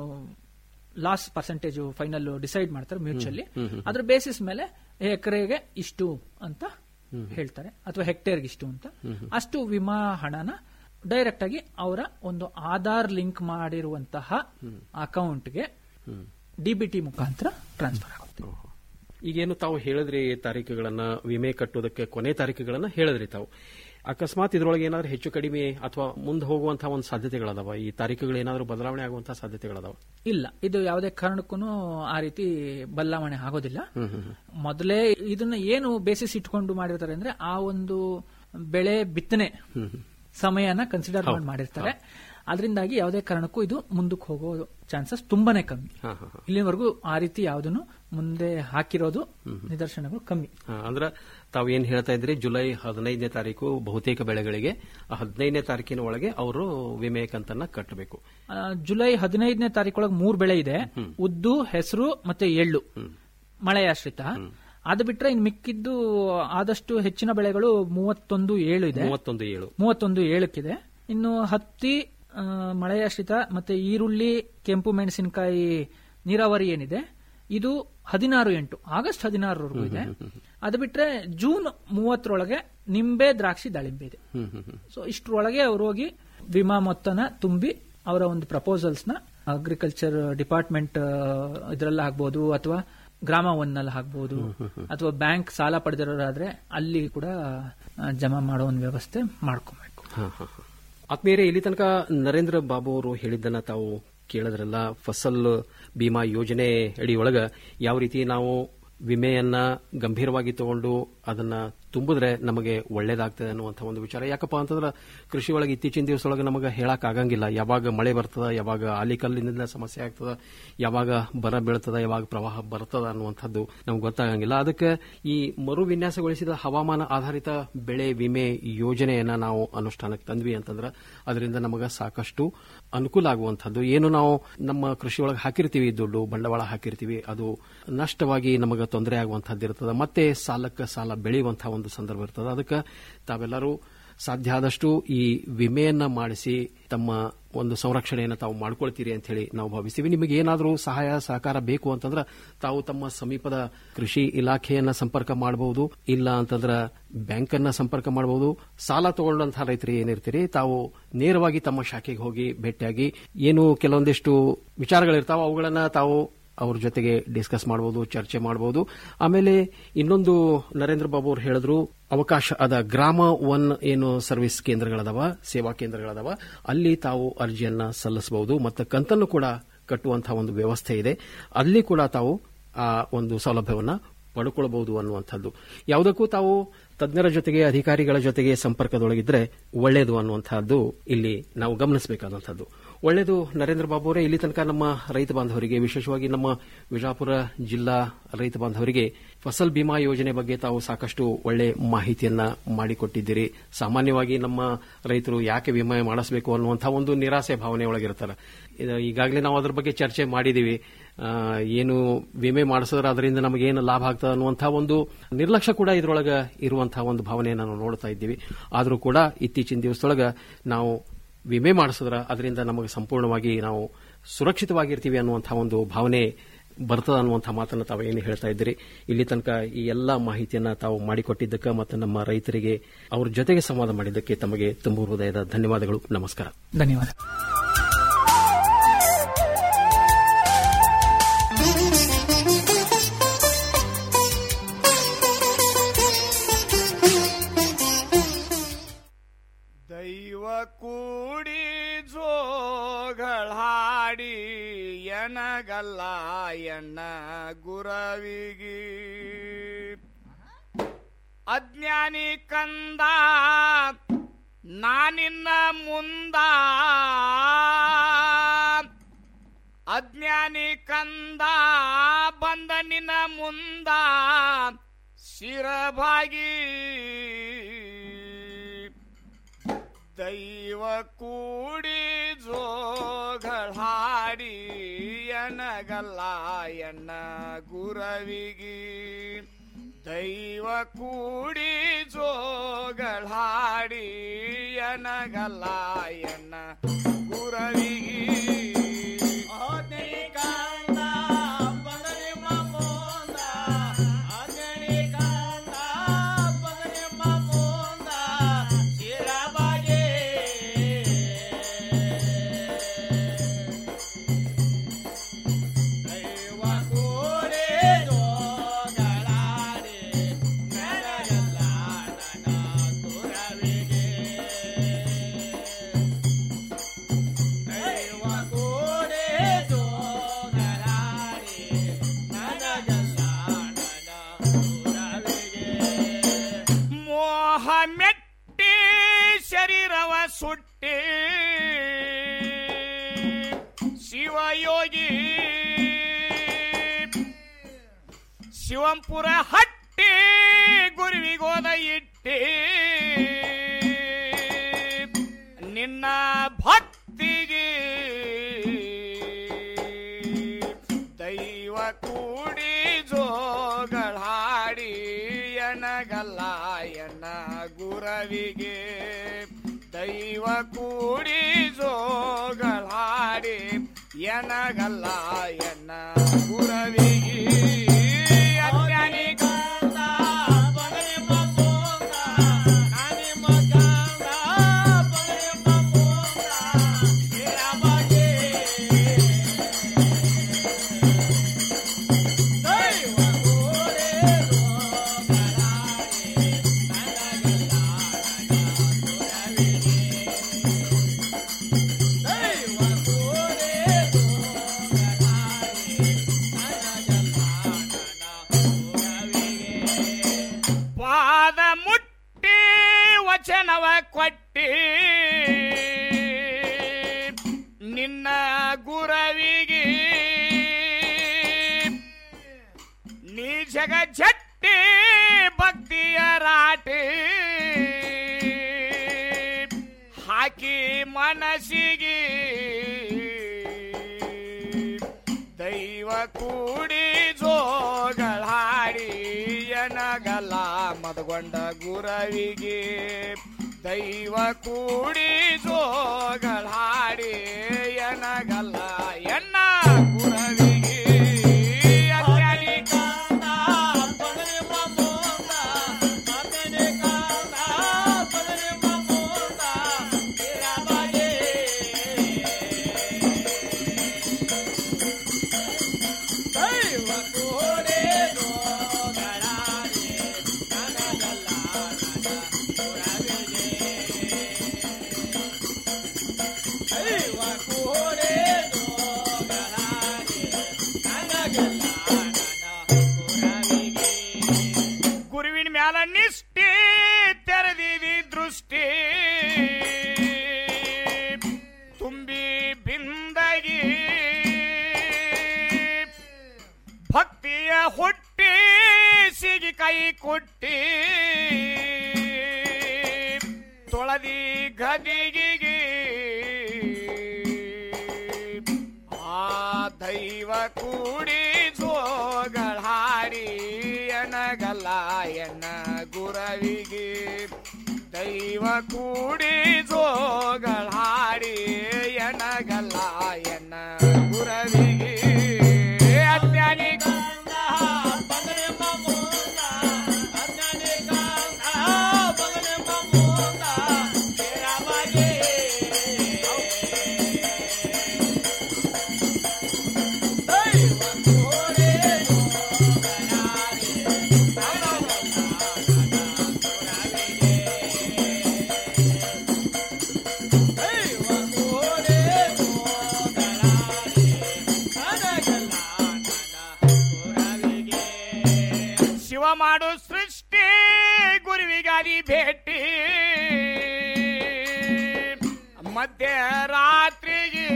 ಲಾಸ್ ಪರ್ಸೆಂಟೇಜ್ ಫೈನಲ್ ಡಿಸೈಡ್ ಮಾಡ್ತಾರೆ ಮ್ಯೂಚುವಲಿ ಹ್ಮ್, ಹ್ಮ್. ಅದ್ರ ಬೇಸಿಸ್ ಮೇಲೆ ಎಕರೆಗೆ ಇಷ್ಟು ಅಂತ ಹೇಳ್ತಾರೆ ಅಥವಾ ಹೆಕ್ಟೇರ್ಗೆ ಇಷ್ಟು ಅಂತ ಅಷ್ಟು ವಿಮಾ ಹಣನ ಡೈರೆಕ್ಟ್ ಆಗಿ ಅವರ ಒಂದು ಆಧಾರ್ ಲಿಂಕ್ ಮಾಡಿರುವಂತಹ ಅಕೌಂಟ್ಗೆ ಡಿಬಿಟಿ ಮುಖಾಂತರ ಟ್ರಾನ್ಸ್ಫರ್ ಆಗುತ್ತೆ ಈಗೇನು ತಾವು ಹೇಳಿದ್ರಿ ತಾರೀಕುಗಳನ್ನ ವಿಮೆ ಕಟ್ಟುವುದಕ್ಕೆ ಕೊನೆ ತಾರೀಕುಗಳನ್ನ ಹೇಳಿದ್ರಿ ತಾವು ಅಕಸ್ಮಾತ್ ಇದ್ರೊಳಗೆ ಏನಾದ್ರೂ ಹೆಚ್ಚು ಕಡಿಮೆ ಅಥವಾ ಮುಂದೆ ಹೋಗುವಂತಹ ಒಂದು ಸಾಧ್ಯತೆಗಳದಾವ ಈ ತಾರೀಕುಗಳು ಏನಾದ್ರೂ ಬದಲಾವಣೆ ಆಗುವಂತಹ ಸಾಧ್ಯತೆಗಳದಾವ ಇಲ್ಲ ಇದು ಯಾವುದೇ ಕಾರಣಕ್ಕೂ ಆ ರೀತಿ ಬದಲಾವಣೆ ಆಗೋದಿಲ್ಲ ಮೊದಲೇ ಇದನ್ನ ಏನು ಬೇಸಿಸ್ ಇಟ್ಕೊಂಡು ಮಾಡಿರ್ತಾರೆ ಅಂದ್ರೆ ಆ ಒಂದು ಬೆಳೆ ಬಿತ್ತನೆ ಸಮಯನ ಕನ್ಸಿಡರ್ ಮಾಡಿ ಮಾಡಿರ್ತಾರೆ ಅದರಿಂದಾಗಿ ಯಾವುದೇ ಕಾರಣಕ್ಕೂ ಇದು ಮುಂದಕ್ಕೆ ಹೋಗೋ ಚಾನ್ಸಸ್ ತುಂಬಾನೇ ಕಮ್ಮಿ ಇಲ್ಲಿವರೆಗೂ ಆ ರೀತಿ ಯಾವುದನ್ನು ಮುಂದೆ ಹಾಕಿರೋದು ನಿದರ್ಶನಗಳು ಕಮ್ಮಿ ಹಾ, ಅಂದ್ರ ತಾವು ಏನ್ ಹೇಳ್ತಾ ಇದ್ರಿ ಜುಲೈ ಹದಿನೈದನೇ ತಾರೀಕು ಬಹುತೇಕ ಬೆಳೆಗಳಿಗೆ ಆ ಹದಿನೈದನೇ ತಾರೀಕಿನ ಒಳಗೆ ಅವರು ವಿಮೆ ಕಂತನ್ನ ಕಟ್ಟಬೇಕು ಆ, ಜುಲೈ ಹದಿನೈದನೇ ತಾರೀಕೊಳಗೆ ಮೂರ್ ಬೆಳೆ ಇದೆ ಉದ್ದು ಹೆಸರು ಮತ್ತೆ ಎಳ್ಳು ಮಳೆಯಾಶ್ರಿತ ಅದು ಬಿಟ್ರೆ ಇನ್ ಮಿಕ್ಕಿದ್ದು ಆದಷ್ಟು ಹೆಚ್ಚಿನ ಬೆಳೆಗಳು ಮೂವತ್ತೊಂದು ಏಳು ಇದೆ ಮೂವತ್ತೊಂದು ಏಳು ಮೂವತ್ತೊಂದು ಏಳಕ್ಕಿದೆ ಇನ್ನು ಹತ್ತಿ ಆ, ಮಳೆಯಾಶ್ರಿತ ಮತ್ತೆ ಈರುಳ್ಳಿ ಕೆಂಪು ಮೆಣಸಿನಕಾಯಿ ನೀರಾವರಿ ಏನಿದೆ ಇದು ಹದಿನಾರು ಎಂಟು ಆಗಸ್ಟ್ ಹದಿನಾರರವರೆಗೂ ಇದೆ ಅದು ಬಿಟ್ರೆ ಜೂನ್ ಮೂವತ್ತರೊಳಗೆ ನಿಂಬೆ ದ್ರಾಕ್ಷಿ ದಾಳಿಂಬೆ ಇದೆ ಸೊ ಇಷ್ಟರೊಳಗೆ ಅವ್ರು ಹೋಗಿ ವಿಮಾ ಮೊತ್ತನ ತುಂಬಿ ಅವರ ಒಂದು ಪ್ರಪೋಸಲ್ಸ್ ನ ಅಗ್ರಿಕಲ್ಚರ್ ಡಿಪಾರ್ಟ್ಮೆಂಟ್ ಇದ್ರಲ್ಲ ಆಗ್ಬೋದು ಅಥವಾ ಗ್ರಾಮ ಒನ್ನಲ್ಲಿ ಆಗ್ಬೋದು ಅಥವಾ ಬ್ಯಾಂಕ್ ಸಾಲ ಪಡೆದಿರೋರಾದ್ರೆ ಅಲ್ಲಿ ಕೂಡ ಆ, ಜಮಾ ಮಾಡೋ ಒಂದು ವ್ಯವಸ್ಥೆ ಮಾಡ್ಕೋಬೇಕು ಹಾ, ಹಾ, ಹಾ. ಆತ್ಮೀಯರೇ ಇಲ್ಲಿ ತನಕ ನರೇಂದ್ರ ಬಾಬು ಅವರು ಹೇಳಿದ್ದನ್ನ ತಾವು ಕೇಳಿದ್ರಲ್ಲ ಫಸಲ್ ಬಿಮಾ ಯೋಜನೆ ಅಡಿಯೊಳಗ ಯಾವ ರೀತಿ ನಾವು ವಿಮೆಯನ್ನ ಗಂಭೀರವಾಗಿ ತಗೊಂಡು ಅದನ್ನ ತುಂಬಿದ್ರೆ ನಮಗೆ ಒಳ್ಳೇದಾಗ್ತದೆ ಅನ್ನುವಂಥ ಒಂದು ವಿಚಾರ ಯಾಕಪ್ಪ ಅಂತಂದ್ರೆ ಕೃಷಿ ಒಳಗೆ ಇತ್ತೀಚಿನ ದಿವಸದೊಳಗೆ ನಮಗೆ ಹೇಳಕ್ ಆಗಂಗಿಲ್ಲ ಯಾವಾಗ ಮಳೆ ಬರ್ತದ ಯಾವಾಗ ಆಲಿಕಲ್ಲಿನಿಂದ ಸಮಸ್ಯೆ ಆಗ್ತದ ಯಾವಾಗ ಬರ ಬೀಳ್ತದ ಯಾವಾಗ ಪ್ರವಾಹ ಬರ್ತದ ಅನ್ನುವಂಥದ್ದು ನಮ್ಗೆ ಗೊತ್ತಾಗಂಗಿಲ್ಲ ಅದಕ್ಕೆ ಈ ಮರು ವಿನ್ಯಾಸಗೊಳಿಸಿದ ಹವಾಮಾನ ಆಧಾರಿತ ಬೆಳೆ ವಿಮೆ ಯೋಜನೆಯನ್ನ ನಾವು ಅನುಷ್ಠಾನಕ್ಕೆ ತಂದ್ವಿ ಅಂತಂದ್ರೆ ಅದರಿಂದ ನಮಗೆ ಸಾಕಷ್ಟು ಅನುಕೂಲ ಆಗುವಂಥದ್ದು ಏನು ನಾವು ನಮ್ಮ ಕೃಷಿ ಒಳಗೆ ಹಾಕಿರ್ತೀವಿ ದುಡ್ಡು ಬಂಡವಾಳ ಹಾಕಿರ್ತೀವಿ ಅದು ನಷ್ಟವಾಗಿ ನಮಗೆ ತೊಂದರೆ ಆಗುವಂಥದ್ದು ಇರ್ತದೆ ಮತ್ತೆ ಸಾಲಕ್ಕೆ ಸಾಲ ಬೆಳೆಯುವಂತಹ ಒಂದು ಸಂದರ್ಭ ಇರ್ತದೆ ಅದಕ್ಕೆ ತಾವೆಲ್ಲರೂ ಸಾಧ್ಯ ಆದಷ್ಟು ಈ ವಿಮೆಯನ್ನ ಮಾಡಿಸಿ ತಮ್ಮ ಒಂದು ಸಂರಕ್ಷಣೆಯನ್ನು ತಾವು ಮಾಡ್ಕೊಳ್ತೀರಿ ಅಂತ ಹೇಳಿ ನಾವು ಭಾವಿಸ್ತೀವಿ ನಿಮಗೆ ಏನಾದರೂ ಸಹಾಯ ಸಹಕಾರ ಬೇಕು ಅಂತಂದ್ರೆ ತಾವು ತಮ್ಮ ಸಮೀಪದ ಕೃಷಿ ಇಲಾಖೆಯನ್ನ ಸಂಪರ್ಕ ಮಾಡಬಹುದು ಇಲ್ಲ ಅಂತಂದ್ರೆ ಬ್ಯಾಂಕ್ ಅನ್ನ ಸಂಪರ್ಕ ಮಾಡಬಹುದು ಸಾಲ ತಗೊಂಡಂತಹ ರೈತರು ಏನಿರ್ತೀರಿ ತಾವು ನೇರವಾಗಿ ತಮ್ಮ ಶಾಖೆಗೆ ಹೋಗಿ ಭೇಟಿಯಾಗಿ ಏನು ಕೆಲವೊಂದಿಷ್ಟು ವಿಚಾರಗಳಿರ್ತಾವ ಅವುಗಳನ್ನ ತಾವು ಅವ್ರ ಜೊತೆಗೆ ಡಿಸ್ಕಸ್ ಮಾಡಬಹುದು ಚರ್ಚೆ ಮಾಡಬಹುದು ಆಮೇಲೆ ಇನ್ನೊಂದು ನರೇಂದ್ರ ಬಾಬು ಅವರು ಹೇಳಿದ್ರು ಅವಕಾಶ ಅದ ಗ್ರಾಮ ಒನ್ ಏನು ಸರ್ವಿಸ್ ಕೇಂದ್ರಗಳದಾವ ಸೇವಾ ಕೇಂದ್ರಗಳದಾವ ಅಲ್ಲಿ ತಾವು ಅರ್ಜಿಯನ್ನ ಸಲ್ಲಿಸಬಹುದು ಮತ್ತು ಕಂತನ್ನು ಕೂಡ ಕಟ್ಟುವಂತಹ ಒಂದು ವ್ಯವಸ್ಥೆ ಇದೆ ಅಲ್ಲಿ ಕೂಡ ತಾವು ಆ ಒಂದು ಸೌಲಭ್ಯವನ್ನ ಪಡ್ಕೊಳ್ಬಹುದು ಅನ್ನುವಂಥದ್ದು ಯಾವುದಕ್ಕೂ ತಾವು ತಜ್ಞರ ಜೊತೆಗೆ ಅಧಿಕಾರಿಗಳ ಜೊತೆಗೆ ಸಂಪರ್ಕದೊಳಗಿದ್ರೆ ಒಳ್ಳೆಯದು ಅನ್ನುವಂಥದ್ದು ಇಲ್ಲಿ ನಾವು ಗಮನಿಸಬೇಕಾದಂಥದ್ದು ಒಳ್ಳೆಯದು ನರೇಂದ್ರ ಬಾಬು ಅವರೇ ಇಲ್ಲಿ ತನಕ ನಮ್ಮ ರೈತ ಬಾಂಧವರಿಗೆ ವಿಶೇಷವಾಗಿ ನಮ್ಮ ವಿಜಾಪುರ ಜಿಲ್ಲಾ ರೈತ ಬಾಂಧವರಿಗೆ ಫಸಲ್ ಬಿಮಾ ಯೋಜನೆ ಬಗ್ಗೆ ತಾವು ಸಾಕಷ್ಟು ಒಳ್ಳೆ ಮಾಹಿತಿಯನ್ನ ಮಾಡಿಕೊಟ್ಟಿದ್ದೀರಿ ಸಾಮಾನ್ಯವಾಗಿ ನಮ್ಮ ರೈತರು ಯಾಕೆ ವಿಮೆ ಮಾಡಿಸಬೇಕು ಅನ್ನುವಂಥ ಒಂದು ನಿರಾಸೆ ಭಾವನೆ ಒಳಗಿರ್ತಾರೆ ಇದು ಈಗಾಗಲೇ ನಾವು ಅದ್ರ ಬಗ್ಗೆ ಚರ್ಚೆ ಮಾಡಿದೀವಿ ಆ, ಏನು ವಿಮೆ ಮಾಡಿಸಿದ್ರೆ ಅದರಿಂದ ನಮಗೇನು ಲಾಭ ಆಗ್ತದೆ ಅನ್ನುವಂಥ ಒಂದು ನಿರ್ಲಕ್ಷ್ಯ ಕೂಡ ಇದರೊಳಗೆ ಇರುವಂತಹ ಒಂದು ಭಾವನೆಯನ್ನು ನಾವು ನೋಡ್ತಾ ಇದ್ದೀವಿ ಆದರೂ ಕೂಡ ಇತ್ತೀಚಿನ ದಿವಸದೊಳಗೆ ನಾವು ವಿಮೆ ಮಾಡಿಸಿದ್ರೆ ಅದರಿಂದ ನಮಗೆ ಸಂಪೂರ್ಣವಾಗಿ ನಾವು ಸುರಕ್ಷಿತವಾಗಿರ್ತೀವಿ ಅನ್ನುವಂತಹ ಒಂದು ಭಾವನೆ ಬರ್ತದ ಅನ್ನುವಂಥ ಮಾತನ್ನು ತಾವು ಏನು ಹೇಳ್ತಾ ಇದ್ದೀರಿ ಇಲ್ಲಿ ತನಕ ಈ ಎಲ್ಲ ಮಾಹಿತಿಯನ್ನ ತಾವು ಮಾಡಿಕೊಟ್ಟಿದ್ದಕ್ಕೆ ಮತ್ತು ನಮ್ಮ ರೈತರಿಗೆ ಅವ್ರ ಜೊತೆಗೆ ಸಂವಾದ ಮಾಡಿದ್ದಕ್ಕೆ ತಮಗೆ ತುಂಬ ಹೃದಯದ ಧನ್ಯವಾದಗಳು ನಮಸ್ಕಾರ ಧನ್ಯವಾದ ದೈವ ಕೂಡಿ ಜೋಗಳಾಡಿ ಎನಗಲ್ಲ ಎಣ್ಣ ಗುರವಿಗಿ ಅಜ್ಞಾನಿ ಕಂದ ನಾನಿನ್ನ ಮುಂದ ಅಜ್ಞಾನಿ ಕಂದ ಬಂದ ನಿನ್ನ ಮುಂದ ಶಿರಭಾಗಿ ದೈವ ಕೂಡಿ ಜೋಗಳಾಡಿ ಎನಗಲ್ಲ ಎಣ್ಣ ಗುರವಿಗಿ ದೈವ ಕೂಡಿ ಜೋಗಳಾಡಿ ಎನಗಲ್ಲ ಎಣ್ಣ ಗುರವಿಗಿ ಶಿವಂಪುರ ಹಟ್ಟಿ ಗುರುವಿಗೋದ ಇಟ್ಟಿ ನಿನ್ನ ಭಕ್ತಿಗೆ ದೈವ ಕೂಡಿ ಜೋಗಳಾಡಿ ಎನಗಲ್ಲ ಎನ್ನ ಗುರವಿಗೆ ದೈವ ಕೂಡಿ ಜೋಗಳಾಡಿ ಎನಗಲ್ಲ ಎನ್ನ ಗುರವಿಗೆ ಅಜ್ಞಾನಿ ಕಾಂತ ಬಗಲಿ ಮಮೋಗ, ನಾನಿ ಮಗಾಂಗ ಬಗಲಿ ಮಮೋಗ, ಇರಬಗೆ. ದೈವ ಕೂಡಿ ಜೋಗಳಾಡಿ ಪಾದ ಮುಟ್ಟಿ ವಚನವ ಕೊಟ್ಟಿ ನಿನ್ನ ಗುರವಿಗೆ ನೀ ಜಗ ಜಟ್ಟಿ ಭಕ್ತಿಯ ರಾಟಿ ಹಾಕಿ ಮನಸ್ಸಿಗೆ ದೈವ ಕೂಡಿ ಜೋಗಳಾಡಿ ಎನಗಲ್ಲ ಮದಗೊಂಡ ಗುರವಿಗೆ ದೈವ ಕೂಡಿ ಜೋಗಳಾಡಿ ಎನಗಲ್ಲ ಎನ್ನ ಗುರವಿಗೆ ಅಜ್ಞಾನಿ ಕಾಂತ ಬಗಲಿ ಮಮೋದ, ಮಗನಿ ಕಾಂತ ಬಗಲಿ ಮಮೋದ, ಇರಬಗೆ. ದೈವ ಕೂಡಿ ಜೋಗಳಾಡಿ ನನಗಲ್ಲ ನನ್ನ ಗುರವಿಗೆ. ದೈವ ಕೂಡಿ ಜೋಗಳಾಡಿ ನನಗಲ್ಲ ನನ್ನ ಗುರವಿಗೆ. ಗುರುವಿನ ಮ್ಯಾಲ ನಿಷ್ಠೆ ತೆರೆದಿದಿ ದೃಷ್ಟಿ ತುಂಬಿ ಬಿಂದಗಿ ಭಕ್ತಿಯ ಹುಟ್ಟಿ ಸಿಗಿ ಕೈ ಕೊಟ್ಟಿ ತೊಳದಿ ಗದಿಗಿಗೆ ಆ ದೈವ ಕೂಡಿ ಜೋಗಳಾಡಿ ಎನಗಲ್ಲ ಎನ್ನ ಗುರವಿಗೆ ದೈವ ಕೂಡಿ ಜೋಗಳಾಡಿ ಎನಗಲ್ಲ ಎನ್ನ ಗುರವಿಗೆ ಅಜ್ಞಾನಿ ಕಾಂತ ಬಗಲೆ ಮಮೋದ, ಅಜ್ಞಾನಿ ಕಾಂತ ಬಗಲೆ ಮಮೋದ, ಇರಬಗೆ. ದೈವ ಕೂಡಿ ಜೋಗಳಾಡಿ ದೈವ ಕೂಡಿ ಶಿವ ಮಾಡು ಸೃಷ್ಟಿ ಗುರುವಿಗಾದಿ ಭೇಟಿ ಮಧ್ಯರಾತ್ರಿಗೆ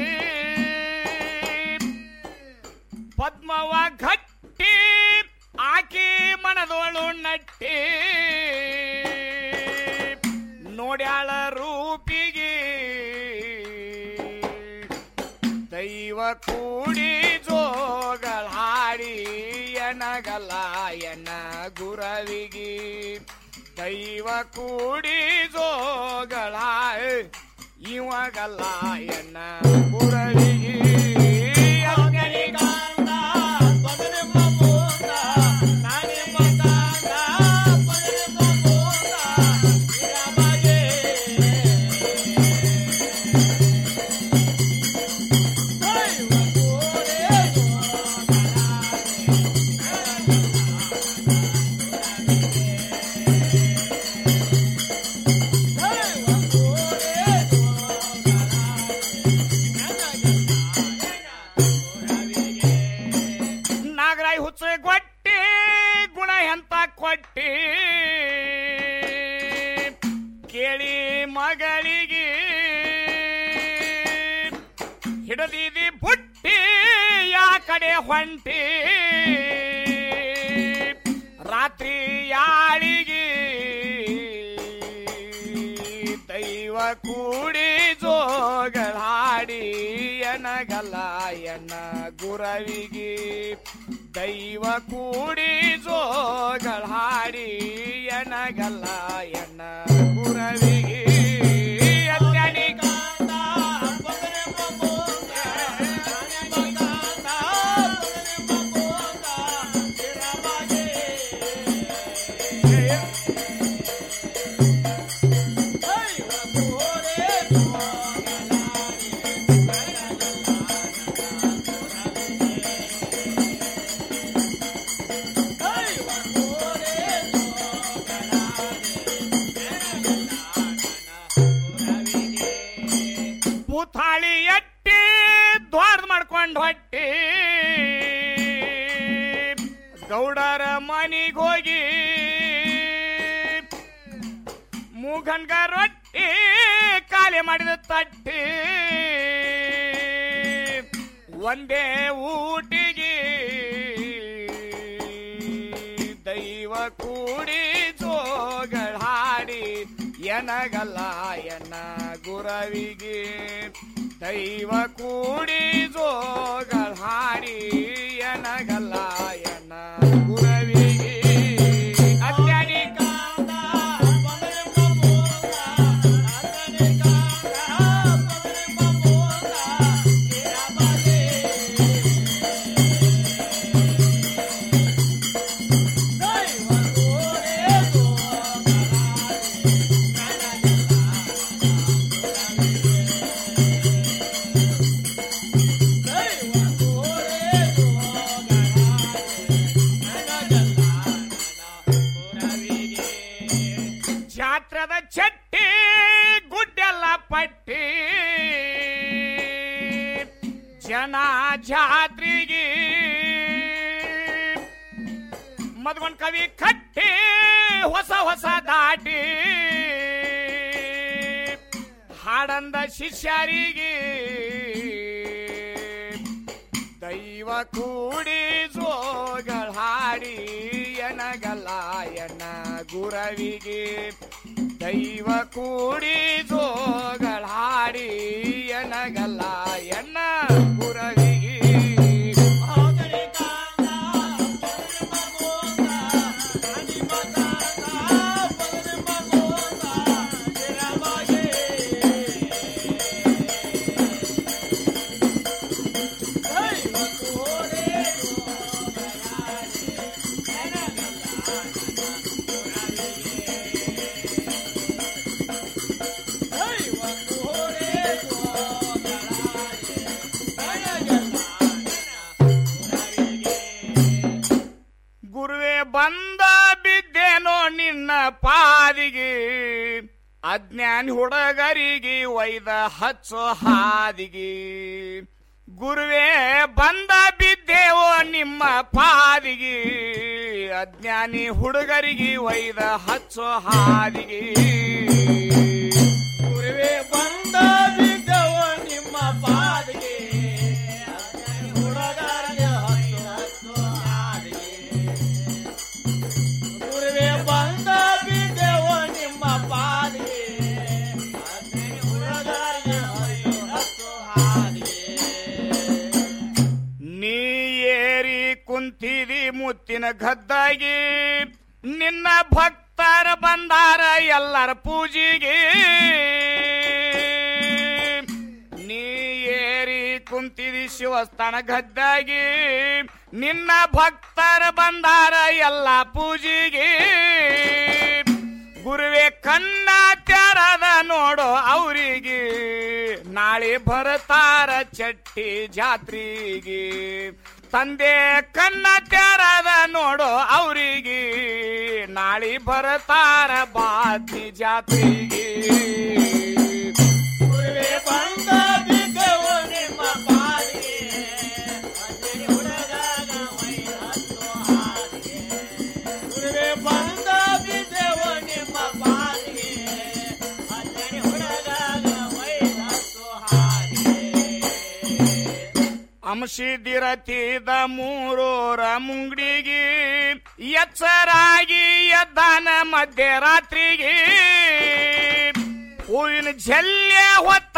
ಪದ್ಮವ ಘಟ್ಟಿ ಆಕಿ ಮನದೋಳು ನಟ್ಟಿ ನೋಡ್ಯಾಳ ರೂಪಿಗೆ ದೈವ ಕೂಡಿ ಜೋಗಳಾಡಿ ಎನಗಲ್ಲ ಎನ್ನ ಗುರವಿಗೆ ದೈವ ಕೂಡಿ ಜೋಗಳ ಇವಾಗಲ್ಲ ಎನ್ನ ಗುರವಿಗೆ ಅಗ್ನಿ ಕಾಂತ ಬಗಲೆ ಮಮೋದ, ನಾನೇ ಮಕಾಂತ ಬಗಲೆ ಮಮೋದ, ಇರಬಗೆ. ದೈವ ಕೂಡಿ ನಾಗರಾಯ್ ಹುಚ್ಚ ಗೊಟ್ಟಿ ಗುಣ ಎಂತ ಕೊಟ್ಟಿ ಕೇಳಿ ಮಗಳಿಗೆ ಹಿಡದಿದಿ ಬುಟ್ಟಿ ಯಾ ಕಡೆ ಹೊಂಟಿ ಜಾತ್ರಿ ಯಾಳಿಗೆ ದೈವ ಕೂಡಿ ಜೋಗಳ ಹಾಡಿ ಎನಗಲ್ಲ ಎನ್ನ ಗುರವಿಗೆ ದೈವ ಕೂಡಿ ಜೋಗಳ ಹಾಡಿ ಎನಗಲ್ಲ ಎನ್ನ ಗುರವಿಗೆ ಅತ್ಯನಿ ಕಾಂತ ಪುಥಾಳಿ ಎಟ್ಟಿ ದ್ವಾರದ ಮಾಡ್ಕೊಂಡು ಹೊಟ್ಟಿ ಗೌಡರ ಮನಿಗ್ ಹೋಗಿ ಮೂಗನ್ಗ ರೊಟ್ಟಿ ಖಾಲಿ ಮಾಡಿದ ತಟ್ಟಿ ಒಂದೇ ಊಟಿಗೆ ದೈವ ಕೂಡಿ ಜೋಗಳ ಹಾಡಿ ಎನಗಲ್ಲ ಎನ್ನ ಗುರವಿಗೆ ದೈವ ಕೂಡಿ ಜೋಗಳ ಹಾಡಿ ಎನಗಲ್ಲ ಎನ್ನ ಗುರವಿಗೆ ಅತ್ಯಾನಿ ಕಾಂತ ಜಾತ್ರದ ಚಟ್ಟಿ ಗುಡ್ಡೆಲ್ಲ ಪಟ್ಟಿ ಜನ ಜಾತ್ರೆಗೆ ಮದ್ಗೊಂಡ್ ಕವಿ ಕಟ್ಟಿ ಹೊಸ ಹೊಸ ದಾಟಿ ಹಾಡಂದ ಶಿಷ್ಯರಿಗೆ ದೈವ ಕೂಡಿ ಜೋಗಳ ಹಾಡಿ ಎನಗಲ್ಲ ಎನ್ನ ಗುರವಿಗೆ ದೈವ ಕೂಡಿ ಜೋಗಳ ಹಾಡಿ ಎನಗಲ್ಲ ಎನ್ನ ಗುರವಿಗೆ ಗುರುವೆ ಬಂದ ಬಿದ್ದೇನೋ ನಿನ್ನ ಪಾದಿಗೆ ಅಜ್ಞಾನಿ ಹುಡುಗರಿಗೆ ಒಯ್ದ ಹಚ್ಚೋ ಹಾದಿಗೆ ಗುರುವೆ ಬಂದ ಬಿದ್ದೇವೋ ನಿಮ್ಮ ಪಾದಿಗೆ ಅಜ್ಞಾನಿ ಹುಡುಗರಿಗೆ ಒಯ್ದ ಹಚ್ಚೋ ಹಾದಿಗೆ ಗುರುವೆ ಬಂದ ಬಿದ್ದೇವೋ ನಿಮ್ಮ ಪಾದಿಗೆ ಅಜ್ಞಾನಿ ಹುಡುಗರಿಗೆ ಹಚ್ಚೋ ಹಚ್ಚೋ ಹಾದಿಗೆ ಗುರುವೆ ಬಂದ ಬಿದ್ದೇವೋ ನಿಮ್ಮ ಪಾದಿಗೆ ಅಜ್ಞಾನಿ ಹುಡುಗರಿಗೆ ಹಚ್ಚೋ ಹಾದಿಗೆ ನೀ ಏರಿ ಕುಂತಿದಿ ಮುತ್ತಿನ ಗದ್ದಾಗಿ ನಿನ್ನ ಭಕ್ತರ ಬಂದಾರ ಎಲ್ಲರ ಪೂಜೆಗೆ ನೀ ಏರಿ ಕುಂತಿದಿ ಶಿವಸ್ಥಾನ ಗದ್ದಾಗಿ ನಿನ್ನ ಭಕ್ತರ ಬಂದಾರ ಎಲ್ಲ ಪೂಜೆಗೆ ಗುರುವೆ ಕಣ್ಣ ತೆರದ ನೋಡೋ ಅವರಿಗೆ ನಾಳೆ ಬರ್ತಾರ ಚಟ್ಟಿ ಜಾತ್ರೆಗೆ ತಂದೆ ಕಣ್ಣ ತೆರದ ನೋಡೋ ಅವರಿಗೆ ನಾಳೆ ಬರ್ತಾರ ಬಾತಿ ಜಾತ್ರೆಗೆ ಗುರುವೆ ಬಂದ ಬಿದ್ದೆವು ನಿಮ್ಮ ಪಾಲಿಗೆ ಅಂಜನಿ ಹುಡುಗಾಗ ವೈರಸ್ಸು ಹಾದಿಗೆ. ಗುರುವೆ ಬಂದ ಬಿದ್ದೆವು ನಿಮ್ಮ ಪಾಲಿಗೆ ಅಂಜನಿ ಹುಡುಗಾಗ ವೈರಸ್ಸು ಹಾದಿಗೆ. ಅಂಶಿದಿರತಿದ ಮೂರೋರ ಮುಂಗಡಿಗೆ ಎಚ್ಚರಾಗಿ ಎದ್ದಾನ ಮಧ್ಯರಾತ್ರಿಗೆ ಹೂವಿನ ಜಲ್ಲೆ ಹೊತ್ತ